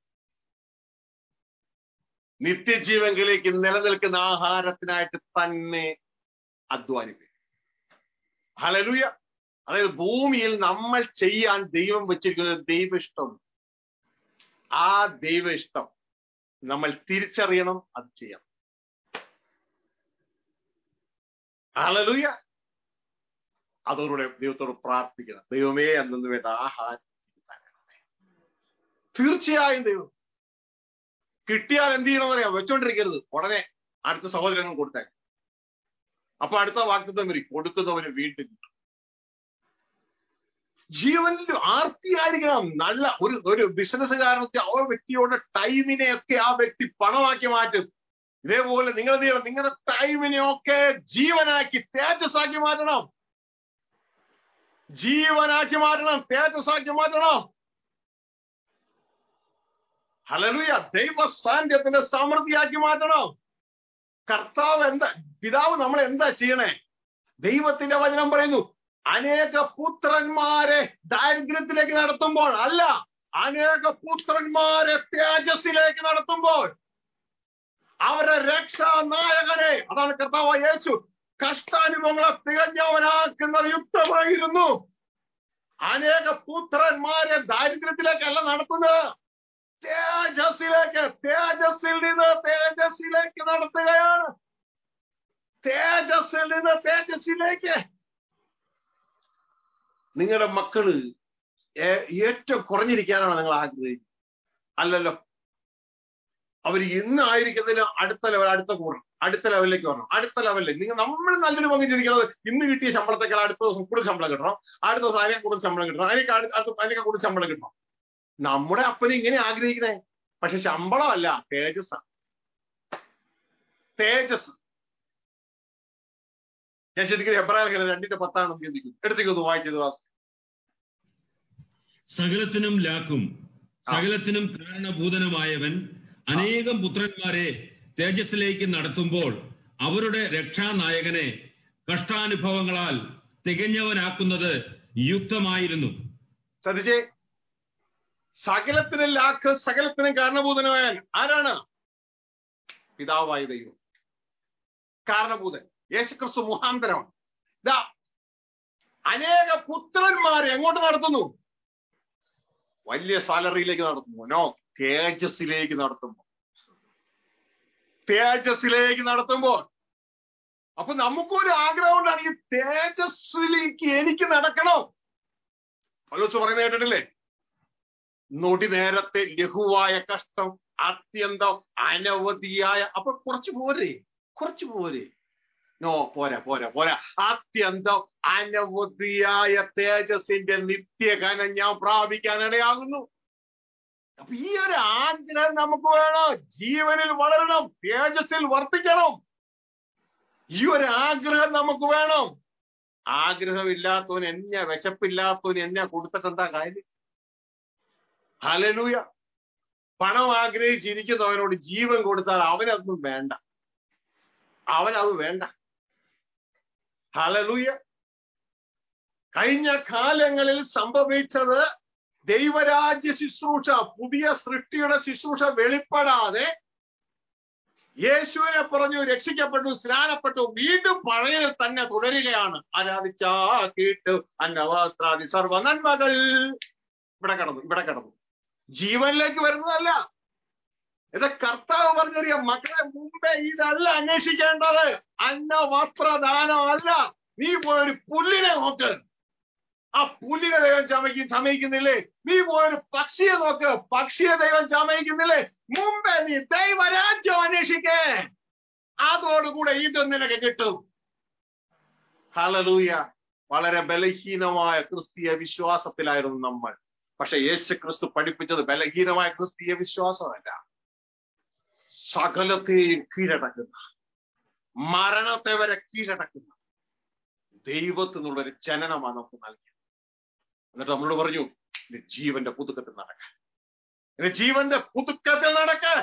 നിത്യജീവങ്കിലേക്ക് നിലനിൽക്കുന്ന ആഹാരത്തിനായിട്ട് തന്നെ അധ്വാനിക്കുക ഹലലുയ അതായത് ഭൂമിയിൽ നമ്മൾ ചെയ്യാൻ ദൈവം വെച്ചിരിക്കുന്നത് ദൈവ ഇഷ്ടം ആ ദൈവ ഇഷ്ടം നമ്മൾ തിരിച്ചറിയണം അത് ചെയ്യണം ഹലലുയ അതോടെ ദൈവത്തോട് പ്രാർത്ഥിക്കണം ദൈവമേ അന്നു വേണ്ട ആഹാരം എനിക്ക് തരണമേ തീർച്ചയായും ദൈവം കിട്ടിയാൽ എന്ത് ചെയ്യണമെന്ന് അറിയാം വെച്ചോണ്ടിരിക്കരുത് ഉടനെ അടുത്ത സഹോദരങ്ങൾ കൊടുത്തേ അപ്പൊ അടുത്ത വാക്തത്വം വരും കൊടുക്കുന്നവന് വീണ്ടും കിട്ടും ജീവനിൽ ആർത്തിയായിരിക്കണം നല്ല ഒരു ഒരു ബിസിനസ്സുകാരനൊക്കെ ആ വ്യക്തിയുടെ ടൈമിനെ ഒക്കെ ആ വ്യക്തി പണമാക്കി മാറ്റും ഇതേപോലെ നിങ്ങൾ എന്ത് ചെയ്യണം നിങ്ങളുടെ ടൈമിനെ ഒക്കെ ജീവനാക്കി തേജസ്സാക്കി മാറ്റണം ജീവനാക്കി മാറ്റണം തേജസ്സാക്കി മാറ്റണം ഹലലുയ ദൈവ സാന്നിധ്യത്തിന്റെ സമൃദ്ധിയാക്കി മാറ്റണം കർത്താവ് എന്താ പിതാവ് നമ്മൾ എന്താ ചെയ്യണേ ദൈവത്തിന്റെ വചനം പറയുന്നു അനേക പുത്രന്മാരെ ദാരിദ്ര്യത്തിലേക്ക് നടത്തുമ്പോൾ അല്ല അനേക പുത്രന്മാരെ തേജസ്സിലേക്ക് നടത്തുമ്പോൾ അവരെ രക്ഷാനായകനെ അതാണ് കർത്താവ് യേശു കഷ്ടാനുഭവങ്ങളെ തികഞ്ഞവനാക്കുന്നത് യുക്തമായിരുന്നു അനേക പുത്രന്മാരെ ദാരിദ്ര്യത്തിലേക്കല്ല നടത്തുന്നത് തേജസ്സിലേക്ക് തേജസ്സിൽ നിന്ന് തേജസ്സിലേക്ക് നടത്തുകയാണ് തേജസ്സിൽ നിന്ന് തേജസ്സിലേക്ക് നിങ്ങളുടെ മക്കള് ഏ- ഏറ്റവും കുറഞ്ഞിരിക്കാനാണ് നിങ്ങൾ ആഗ്രഹിക്കുന്നത് അല്ലല്ലോ അവർ ഇന്ന് ആയിരിക്കുന്നതിന് അടുത്ത ലെവൽ അടുത്ത കൂടണം അടുത്ത ലെവലിലേക്ക് വരണം അടുത്ത ലെവലിൽ നിങ്ങൾ നമ്മൾ നല്ലൊരു പങ്ക് ചിന്തിക്കുന്നത് ഇന്ന് കിട്ടിയ ശമ്പളത്തെക്കാൾ അടുത്ത ദിവസം കൂടുതൽ ശമ്പളം കിട്ടണം അടുത്ത ദിവസം അതിനെ കൂടുതൽ ശമ്പളം കിട്ടണം അതിനേക്ക് അടുത്ത അടുത്ത- അതിനേക്കാൾ കൂടുതൽ ശമ്പളം കിട്ടണം നമ്മുടെ അപ്പനെ ഇങ്ങനെ ആഗ്രഹിക്കണേ പക്ഷെ ശമ്പളമല്ല തേജസ് തേജസ് ഞാൻ ചിന്തിക്കുന്നത് എബ്രാഹിം രണ്ടിന്റെ പത്താണെന്ന് ചിന്തിക്കും എടുത്തേക്കൊന്ന് വായിച്ചത് വാസ് സകലത്തിനും ലാക്കും സകലത്തിനും കാരണഭൂതനുമായവൻ അനേകം പുത്രന്മാരെ തേജസ്സിലേക്ക് നടത്തുമ്പോൾ അവരുടെ രക്ഷാനായകനെ കഷ്ടാനുഭവങ്ങളാൽ തികഞ്ഞവനാക്കുന്നത് യുക്തമായിരുന്നു ശ്രദ്ധിച്ചേ സകലത്തിനും ലാക്ക് സകലത്തിനും കാരണഭൂതനായാൽ ആരാണ് പിതാവായ ദൈവം കാരണഭൂതൻ യേശുക്രിസ്തു മുഖാന്തരമാണ് ഇതാ അനേക പുത്രന്മാരെ എങ്ങോട്ട് നടത്തുന്നു വലിയ സാലറിയിലേക്ക് നടത്തുന്നു നോ തേജസ്സിലേക്ക് നടത്തുമ്പോൾ തേജസ്സിലേക്ക് നടത്തുമ്പോൾ അപ്പൊ നമുക്കൊരു ആഗ്രഹം കൊണ്ടാണ് ഈ തേജസ്സിലേക്ക് എനിക്ക് നടക്കണം പലോസ് പറയുന്നത് കേട്ടിട്ടില്ലേ നൊടി നേരത്തെ ലഘുവായ കഷ്ടം അത്യന്തം അനവധിയായ അപ്പൊ കുറച്ച് പോരെ കുറച്ച് പോരെ നോ പോരാ പോരാ പോരാ അത്യന്തം അനവധിയായ തേജസിന്റെ നിത്യഘനം ഞാൻ പ്രാപിക്കാനിടയാകുന്നു അപ്പൊ ഈ ഒരു ആഗ്രഹം നമുക്ക് വേണം ജീവനിൽ വളരണം തേജസ്സിൽ വർദ്ധിക്കണം ഈ ഒരു ആഗ്രഹം നമുക്ക് വേണം ആഗ്രഹമില്ലാത്തവൻ എന്നെ വിശപ്പില്ലാത്തവൻ എന്നെ കൊടുത്തിട്ട് എന്താ കാര്യം ഹലലൂയ പണം ആഗ്രഹിച്ചിരിക്കുന്നവനോട് ജീവൻ കൊടുത്താൽ അവനതൊന്നും വേണ്ട അവനത് വേണ്ട ഹലലൂയ കഴിഞ്ഞ കാലങ്ങളിൽ സംഭവിച്ചത് ദൈവരാജ്യ ശുശ്രൂഷ പുതിയ സൃഷ്ടിയുടെ ശുശ്രൂഷ വെളിപ്പെടാതെ യേശുവിനെ പറഞ്ഞു രക്ഷിക്കപ്പെട്ടു സ്നാനപ്പെട്ടു വീണ്ടും പഴയതിൽ തന്നെ തുടരുകയാണ് ആരാധിച്ചാ കേട്ടു അന്നവസ്ത്രാദി സർവ നന്മകൾ ഇവിടെ കടന്നു ഇവിടെ കടന്നു ജീവനിലേക്ക് വരുന്നതല്ല ഇത് കർത്താവ് പറഞ്ഞറിയാം മക്കളെ മുമ്പേ ഇതല്ല അന്വേഷിക്കേണ്ടത് അന്ന വസ്ത്രദാനം അല്ല നീ പോയൊരു പുല്ലിനെ നോക്ക് ആ പുല്ലിനെ ദൈവം ചമയ്ക്കും ചമയിക്കുന്നില്ലേ നീ പോയൊരു പക്ഷിയെ നോക്ക് പക്ഷിയെ ദൈവം ചമയിക്കുന്നില്ലേ മുമ്പേ നീ ദൈവരാജ്യം അന്വേഷിക്കേ അതോടുകൂടെ ഇത് നിനക്ക് കിട്ടും ഹലലൂയ വളരെ ബലഹീനമായ ക്രിസ്തീയ വിശ്വാസത്തിലായിരുന്നു നമ്മൾ പക്ഷെ യേശു ക്രിസ്തു പഠിപ്പിച്ചത് ബലഹീനമായ ക്രിസ്തീയ വിശ്വാസമല്ല സകലത്തെയും കീഴടക്കുന്ന മരണത്തെ വരെ കീഴടക്കുന്ന ദൈവത്തിനുള്ളൊരു ജനനമാണ് നമുക്ക് നൽകിയത് എന്നിട്ട് നമ്മളോട് പറഞ്ഞു ഇത് ജീവന്റെ പുതുക്കത്തിൽ നടക്കാൻ ഇത് ജീവന്റെ പുതുക്കത്തിൽ നടക്കാൻ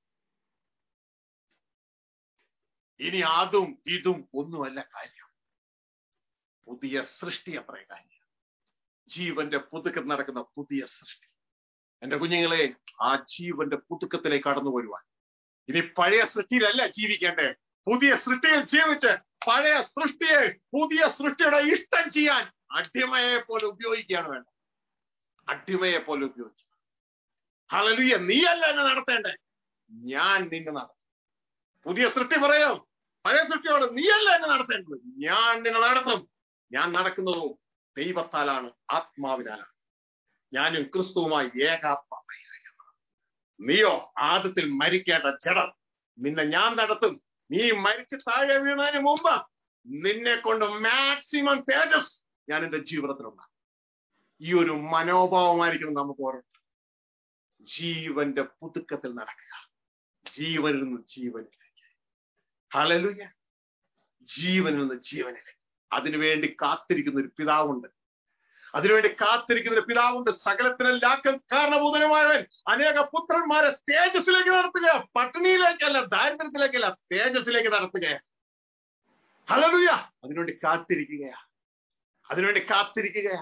ഇനി അതും ഇതും ഒന്നുമല്ല കാര്യം പുതിയ സൃഷ്ടി അത്രേ കാര്യം ജീവന്റെ പുതുക്കത്തിൽ നടക്കുന്ന പുതിയ സൃഷ്ടി എന്റെ കുഞ്ഞുങ്ങളെ ആ ജീവന്റെ പുതുക്കത്തിലേക്ക് കടന്നു വരുവാൻ ഇനി പഴയ സൃഷ്ടിയിലല്ല ജീവിക്കേണ്ടേ പുതിയ സൃഷ്ടിയിൽ ജീവിച്ച് പഴയ സൃഷ്ടിയെ പുതിയ സൃഷ്ടിയുടെ ഇഷ്ടം ചെയ്യാൻ അടിമയെ പോലെ ഉപയോഗിക്കുകയാണ് വേണ്ടത് അടിമയെ പോലെ ഉപയോഗിക്കുക ഹലലുയ നീയല്ല എന്നെ നടത്തേണ്ടേ ഞാൻ നിന്നെ നടത്തും പുതിയ സൃഷ്ടി പറയോ പഴയ സൃഷ്ടിയോട് നീയല്ല എന്നെ നടത്തേണ്ടത് ഞാൻ നിന്നെ നടത്തും ഞാൻ നടക്കുന്നതും ദൈവത്താലാണ് ആത്മാവിനാലാണ് ഞാനും ക്രിസ്തുവുമായി ഏകാത്മാവായി നീയോ ആദ്യത്തിൽ മരിക്കേണ്ട ജഡം നിന്നെ ഞാൻ നടത്തും നീ മരിച്ച് താഴെ വീണതിന് മുമ്പ് നിന്നെ കൊണ്ട് മാക്സിമം തേജസ് ഞാൻ എന്റെ ജീവിതത്തിലുണ്ടാകും ഈ ഒരു മനോഭാവമായിരിക്കണം നമുക്ക് ഓർമ്മ ജീവന്റെ പുതുക്കത്തിൽ നടക്കുക ജീവനിൽ നിന്ന് ജീവനിലേക്ക് ഹലലുയ ജീവനിൽ നിന്ന് ജീവനിലേക്ക് അതിനുവേണ്ടി കാത്തിരിക്കുന്ന ഒരു പിതാവുണ്ട് അതിനുവേണ്ടി കാത്തിരിക്കുന്ന ഒരു പിതാവുണ്ട് സകലത്തിനെല്ലാക്കം കാരണഭൂതനമായവൻ അനേക പുത്രന്മാരെ തേജസ്സിലേക്ക് നടത്തുക പട്ടിണിയിലേക്കല്ല ദാരിദ്ര്യത്തിലേക്കല്ല തേജസ്സിലേക്ക് നടത്തുക ഹലലുയ അതിനുവേണ്ടി കാത്തിരിക്കുകയാ അതിനുവേണ്ടി കാത്തിരിക്കുകയാ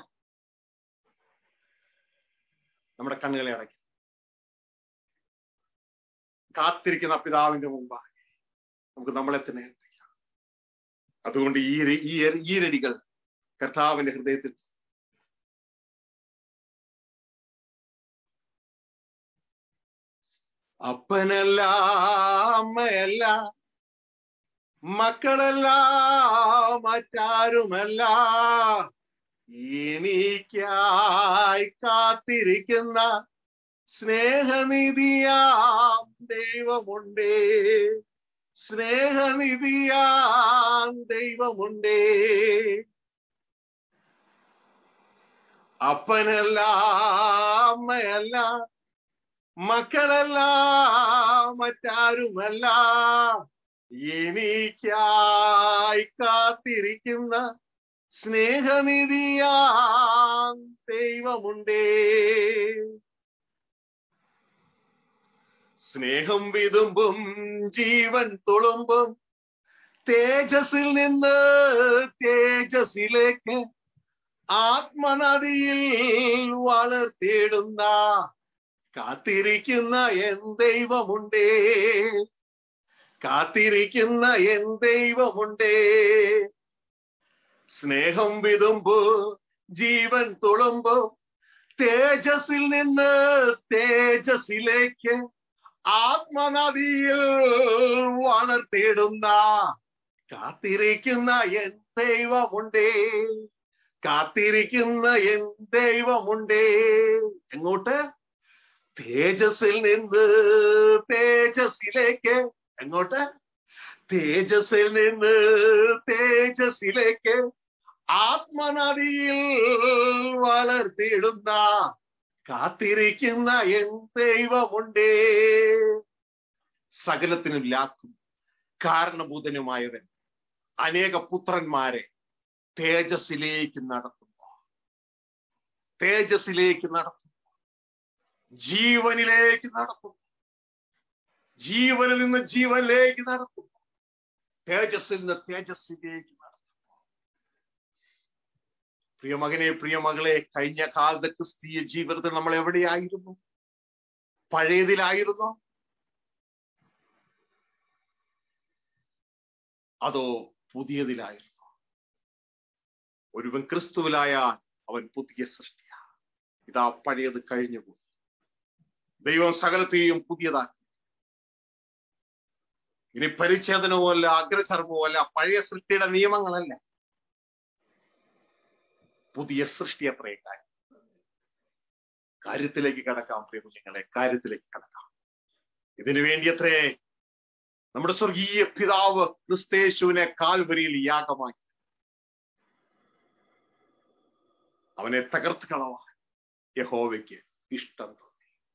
നമ്മുടെ കണ്ണുകളെ അടയ്ക്കും കാത്തിരിക്കുന്ന പിതാവിന്റെ മുമ്പാകെ നമുക്ക് നമ്മളെ തന്നെ ഏൽപ്പിക്കാം അതുകൊണ്ട് ഈ ര- ഈ ഈ രടികൾ കർത്താവിന്റെ ഹൃദയത്തിൽ അപ്പനല്ല അമ്മയല്ല മക്കളല്ല മറ്റാരുമല്ല എനിക്കായി കാത്തിരിക്കുന്ന സ്നേഹനിധിയാം ദൈവമുണ്ടേ സ്നേഹനിധിയാം ദൈവമുണ്ടേ അപ്പനല്ല അമ്മയല്ല മക്കളല്ല മറ്റാരുമല്ല എനിക്കായി കാത്തിരിക്കുന്ന സ്നേഹനിധിയാം ദൈവമുണ്ടേ സ്നേഹം വിതുമ്പും ജീവൻ തുളുമ്പും തേജസ്സിൽ നിന്ന് തേജസ്സിലേക്ക് ആത്മനദിയിൽ വളർത്തിയിടുന്ന കാത്തിരിക്കുന്ന എൻ ദൈവമുണ്ടേ കാത്തിരിക്കുന്ന എൻ ദൈവമുണ്ടേ സ്നേഹം വിതുമ്പു ജീവൻ തുളുമ്പു തേജസ്സിൽ നിന്ന് തേജസ്സിലേക്ക് ആത്മനദിയിൽ വളർത്തിയിടുന്ന കാത്തിരിക്കുന്ന എൻ ദൈവമുണ്ടേ കാത്തിരിക്കുന്ന എൻ ദൈവമുണ്ടേ എങ്ങോട്ട് തേജസ്സിൽ നിന്ന് തേജസ്സിലേക്ക് എങ്ങോട്ട് തേജസ്സിൽ നിന്ന് തേജസ്സിലേക്ക് ആത്മനദിയിൽ വളർത്തിയിടുന്ന കാത്തിരിക്കുന്ന എൻ ദൈവമുണ്ടേ സകലത്തിനും ലാക്കും കാരണഭൂതനുമായവൻ അനേക പുത്രന്മാരെ തേജസ്സിലേക്ക് നടത്തുന്നു തേജസ്സിലേക്ക് നടത്തുന്നു ജീവനിലേക്ക് നടത്തുന്നു ജീവനിൽ നിന്ന് ജീവനിലേക്ക് നടത്തുന്നു തേജസ്സിൽ നിന്ന് തേജസ്സിലേക്ക് നടത്തുന്നു പ്രിയമകനെ പ്രിയമകളെ കഴിഞ്ഞ കാലത്തെ ക്രിസ്തീയ ജീവിതത്തിൽ നമ്മൾ എവിടെയായിരുന്നു പഴയതിലായിരുന്നോ അതോ പുതിയതിലായിരുന്നു ഒരുവൻ ക്രിസ്തുവിലായാൽ അവൻ പുതിയ സൃഷ്ടിയാ ഇതാ പഴയത് കഴിഞ്ഞുപോയി ദൈവം സകലത്തെയും പുതിയതാക്കി ഇനി പരിച്ഛേദനവും അല്ല അഗ്രചർമ്മവും അല്ല പഴയ സൃഷ്ടിയുടെ നിയമങ്ങളല്ല പുതിയ സൃഷ്ടി അത്രയും കാര്യം കാര്യത്തിലേക്ക് കടക്കാം പ്രിയകുഞ്ഞുങ്ങളെ കാര്യത്തിലേക്ക് കടക്കാം ഇതിനു വേണ്ടി അത്രേ നമ്മുടെ സ്വർഗീയ പിതാവ് ക്രിസ്തേശുവിനെ കാൽവരിയിൽ യാഗമാക്കി അവനെ തകർത്ത് കളവാൻ യഹോവയ്ക്ക് ഇഷ്ടം തോന്നി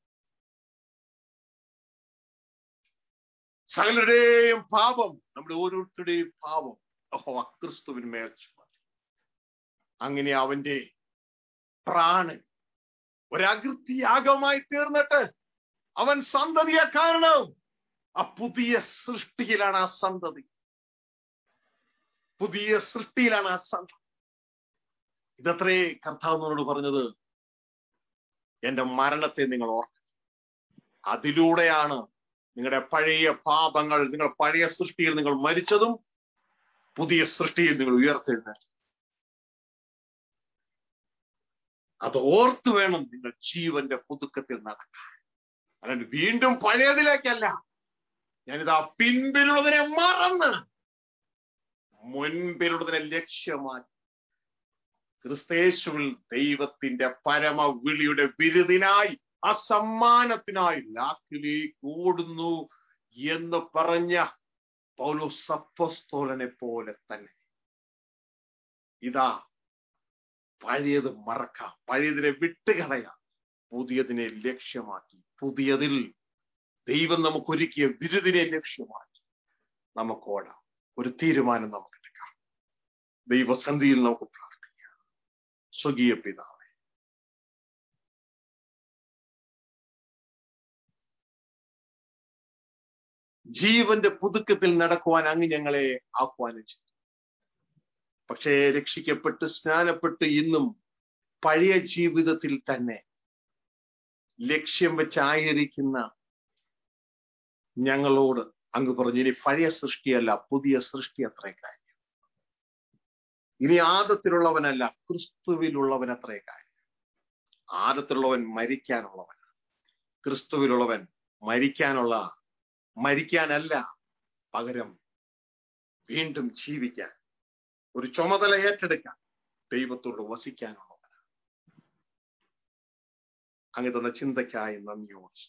സകലരുടെയും പാപം നമ്മുടെ ഓരോരുത്തരുടെയും പാപം യഹോവ ക്രിസ്തുവിന് മേൽ ചുമത്തി അങ്ങനെ അവന്റെ പ്രാണൻ ഒരകൃത്യാഗമായി തീർന്നിട്ട് അവൻ സന്തതിയെ കാരണം ആ പുതിയ സൃഷ്ടിയിലാണ് ആ സന്തതി പുതിയ സൃഷ്ടിയിലാണ് ആ സന്തതി ഇതത്രേ കർത്താവിനോട് പറഞ്ഞത് എന്റെ മരണത്തെ നിങ്ങൾ ഓർക്കുക അതിലൂടെയാണ് നിങ്ങളുടെ പഴയ പാപങ്ങൾ നിങ്ങൾ പഴയ സൃഷ്ടിയിൽ നിങ്ങൾ മരിച്ചതും പുതിയ സൃഷ്ടിയിൽ നിങ്ങൾ ഉയർത്തെഴുന്നേറ്റത് അത് ഓർത്തു വേണം നിങ്ങൾ ജീവന്റെ പുതുക്കത്തിൽ നടക്കാൻ അല്ലാണ്ട് വീണ്ടും പഴയതിലേക്കല്ല ഞാനിതാ പിൻപിലുള്ളതിനെ മറന്ന് മുൻപിലുള്ളതിനെ ലക്ഷ്യമാക്കി ക്രിസ്തേശുവിൽ ദൈവത്തിന്റെ പരമവിളിയുടെ വിരുദിനായി ആ സമ്മാനത്തിനായി ലാക്കിലേക്ക് ഓടുന്നു എന്ന് പറഞ്ഞ പൗലോസപ്പോസ്തോലനെ പോലെ തന്നെ ഇതാ പഴയത് മറക്കാം പഴയതിനെ വിട്ടുകളയാം പുതിയതിനെ ലക്ഷ്യമാക്കി പുതിയതിൽ ദൈവം നമുക്ക് ഒരുക്കിയ ബിരുദിനെ ലക്ഷ്യമാക്കി നമുക്ക് ഓടാം ഒരു തീരുമാനം നമുക്ക് എടുക്കാം ദൈവസന്ധിയിൽ നമുക്ക് പ്രാർത്ഥിക്കാം സ്വകീയ പിതാവ് ജീവന്റെ പുതുക്കത്തിൽ നടക്കുവാൻ അങ്ങ് ഞങ്ങളെ ആഹ്വാനം ചെയ്തു പക്ഷേ രക്ഷിക്കപ്പെട്ട് സ്നാനപ്പെട്ട് ഇന്നും പഴയ ജീവിതത്തിൽ തന്നെ ലക്ഷ്യം വെച്ചായിരിക്കുന്ന ഞങ്ങളോട് അങ്ങ് പറഞ്ഞു ഇനി പഴയ സൃഷ്ടിയല്ല പുതിയ സൃഷ്ടി അത്രേ കാര്യം ഇനി ആദത്തിലുള്ളവനല്ല ക്രിസ്തുവിലുള്ളവൻ അത്രേ കാര്യം ആദത്തിലുള്ളവൻ മരിക്കാനുള്ളവൻ ക്രിസ്തുവിലുള്ളവൻ മരിക്കാനുള്ള മരിക്കാനല്ല പകരം വീണ്ടും ജീവിക്കാൻ ഒരു ചുമതല ഏറ്റെടുക്കാൻ ദൈവത്തോട് വസിക്കാനുള്ളവൻ അങ്ങ് തന്ന ചിന്തയ്ക്കായി നന്ദിയോട്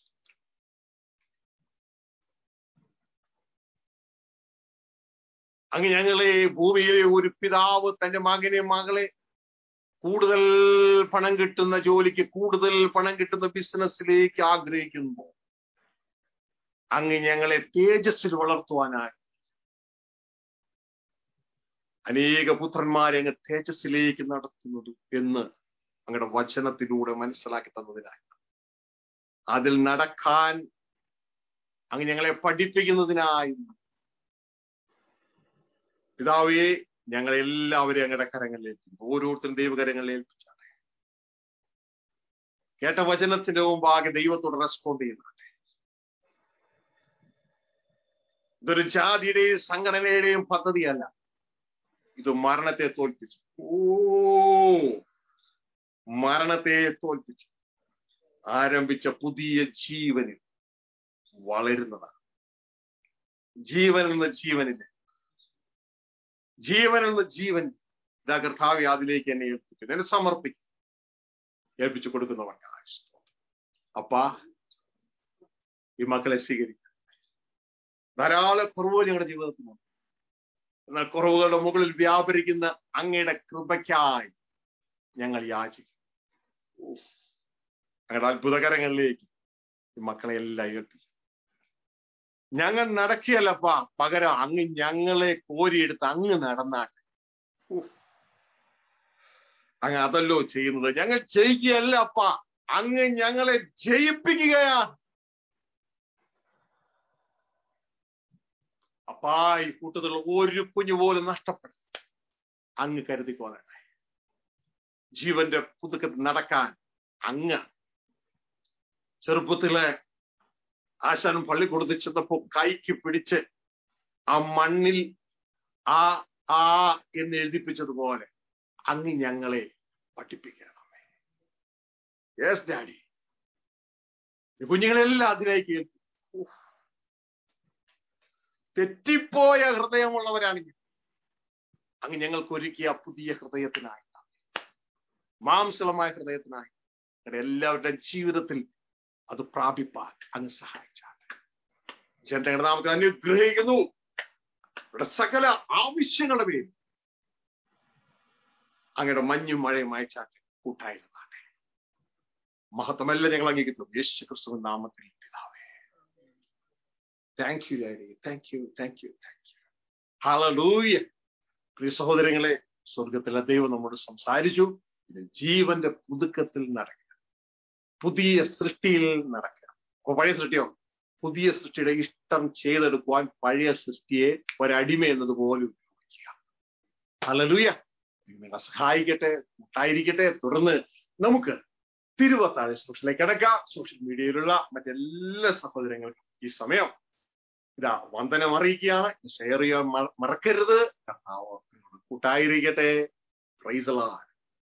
അങ്ങ് ഞങ്ങളെ ഭൂമിയിലെ ഒരു പിതാവ് തന്റെ മകനെ മകളെ കൂടുതൽ പണം കിട്ടുന്ന ജോലിക്ക് കൂടുതൽ പണം കിട്ടുന്ന ബിസിനസ്സിലേക്ക് ആഗ്രഹിക്കുന്നു അങ്ങ് ഞങ്ങളെ തേജസ്സിൽ വളർത്തുവാനായി അനേക പുത്രന്മാരെ അങ്ങ് തേജസ്സിലേക്ക് നടത്തുന്നത് എന്ന് അങ്ങയുടെ വചനത്തിലൂടെ മനസ്സിലാക്കി തന്നതിനായി അതിൽ നടക്കാൻ അങ്ങ് ഞങ്ങളെ പഠിപ്പിക്കുന്നതിനായി പിതാവേ ഞങ്ങളെ എല്ലാവരെയും അങ്ങയുടെ കരങ്ങളിൽ ഏൽപ്പിക്കുന്നു ഓരോരുത്തരും ദൈവകരങ്ങളിൽ ഏൽപ്പിച്ചാണ് കേട്ട വചനത്തിന്റെ മുമ്പാകെ ദൈവത്തോട് റെസ്പോണ്ട് ചെയ്യുന്നുണ്ട് ഇതൊരു ജാതിയുടെയും സംഘടനയുടെയും പദ്ധതിയല്ല ഇത് മരണത്തെ തോൽപ്പിച്ചു ഓ മരണത്തെ തോൽപ്പിച്ചു ആരംഭിച്ച പുതിയ ജീവനിൽ വളരുന്നതാണ് ജീവൻ എന്ന ജീവനില് ജീവൻ എന്ന ജീവൻ ഇതാ കർത്താവ് അതിലേക്ക് എന്നെ ഏൽപ്പിക്കുന്നു എന്നെ സമർപ്പിക്കും ഏൽപ്പിച്ചു കൊടുക്കുന്നവർക്കായ അപ്പാ ഈ മക്കളെ സ്വീകരിക്കും ധാരാളം കുറവുകൾ ഞങ്ങളുടെ ജീവിതത്തിലുണ്ട് എന്നാൽ കുറവുകളുടെ മുകളിൽ വ്യാപരിക്കുന്ന അങ്ങയുടെ കൃപയ്ക്കായി ഞങ്ങൾ യാചിക്കും ഞങ്ങളുടെ അത്ഭുതകരങ്ങളിലേക്ക് ഈ മക്കളെ എല്ലാം ഏൽപ്പിക്കും ഞങ്ങൾ നടക്കുകയല്ലപ്പാ പകരം അങ്ങ് ഞങ്ങളെ കോരിയെടുത്ത് അങ്ങ് നടന്നാട്ടെ അങ്ങ് അതല്ലോ ചെയ്യുന്നത് ഞങ്ങൾ ജയിക്കുകയല്ല അപ്പാ അങ്ങ് ഞങ്ങളെ ജയിപ്പിക്കുകയാണ് അപ്പാ ഈ കൂട്ടത്തിലുള്ള ഒരു കുഞ്ഞു പോലും നഷ്ടപ്പെടും അങ്ങ് കരുതിക്കോളട്ടെ ജീവന്റെ പുതുക്കത്തിൽ നടക്കാൻ അങ്ങ് ചെറുപ്പത്തിലെ ആശാനും പള്ളി കൊടുത്ത് ചെന്നപ്പോ കൈക്ക് പിടിച്ച് ആ മണ്ണിൽ ആ ആ എന്ന് എഴുതിപ്പിച്ചതുപോലെ അങ്ങ് ഞങ്ങളെ പഠിപ്പിക്കണമേ യെസ് ഡാഡി കുഞ്ഞുങ്ങളെല്ലാം അതിലേക്ക് തെറ്റിപ്പോയ ഹൃദയമുള്ളവരാണെങ്കിൽ അങ്ങ് ഞങ്ങൾക്ക് ഒരുക്കിയ പുതിയ ഹൃദയത്തിനായി മാംസളമായ ഹൃദയത്തിനായി ഞങ്ങളുടെ എല്ലാവരുടെയും ജീവിതത്തിൽ അത് പ്രാപിപ്പാൻ അങ്ങ് സഹായിച്ചാണ് ജനതയുടെ നാമത്തിൽ അനുഗ്രഹിക്കുന്നു ഇവിടെ സകല ആവശ്യങ്ങളുടെ പേര് അങ്ങയുടെ മഞ്ഞും മഴയും അയച്ചാട്ടെ കൂട്ടായിരുന്നാട്ടെ മഹത്വമല്ല ഞങ്ങൾ അംഗീകരിക്കുന്നു യേശു ക്രിസ്തു നാമത്തിൽ പിതാവേ thank you daddy thank you thank you thank you hallelujah പ്രിയ സഹോദരങ്ങളെ സ്വർഗത്തിലെ ദൈവം നമ്മോട് സംസാരിച്ചു ഇത് ജീവന്റെ പുതുക്കത്തിൽ നടക്കുക പുതിയ സൃഷ്ടിയിൽ നടക്കുക അപ്പൊ പഴയ സൃഷ്ടിയോ പുതിയ സൃഷ്ടിയുടെ ഇഷ്ടം ചെയ്തെടുക്കുവാൻ പഴയ സൃഷ്ടിയെ ഒരടിമ എന്നതുപോലെ ഉപയോഗിക്കുക ഹലലൂയ നിങ്ങളെ സഹായിക്കട്ടെ ഉണ്ടായിരിക്കട്ടെ തുടർന്ന് നമുക്ക് തിരുവത്താഴ് സോഷ്യലിലേക്ക് കിടക്കാം സോഷ്യൽ മീഡിയയിലുള്ള മറ്റെല്ലാ സഹോദരങ്ങൾക്കും ഈ സമയം ഇതാ വന്ദനം അറിയിക്കുകയാണ് ഷെയർ ചെയ്യാൻ മറക്കരുത് കർത്താവ് കൂട്ടായിരിക്കട്ടെ പ്രൈസലാണ്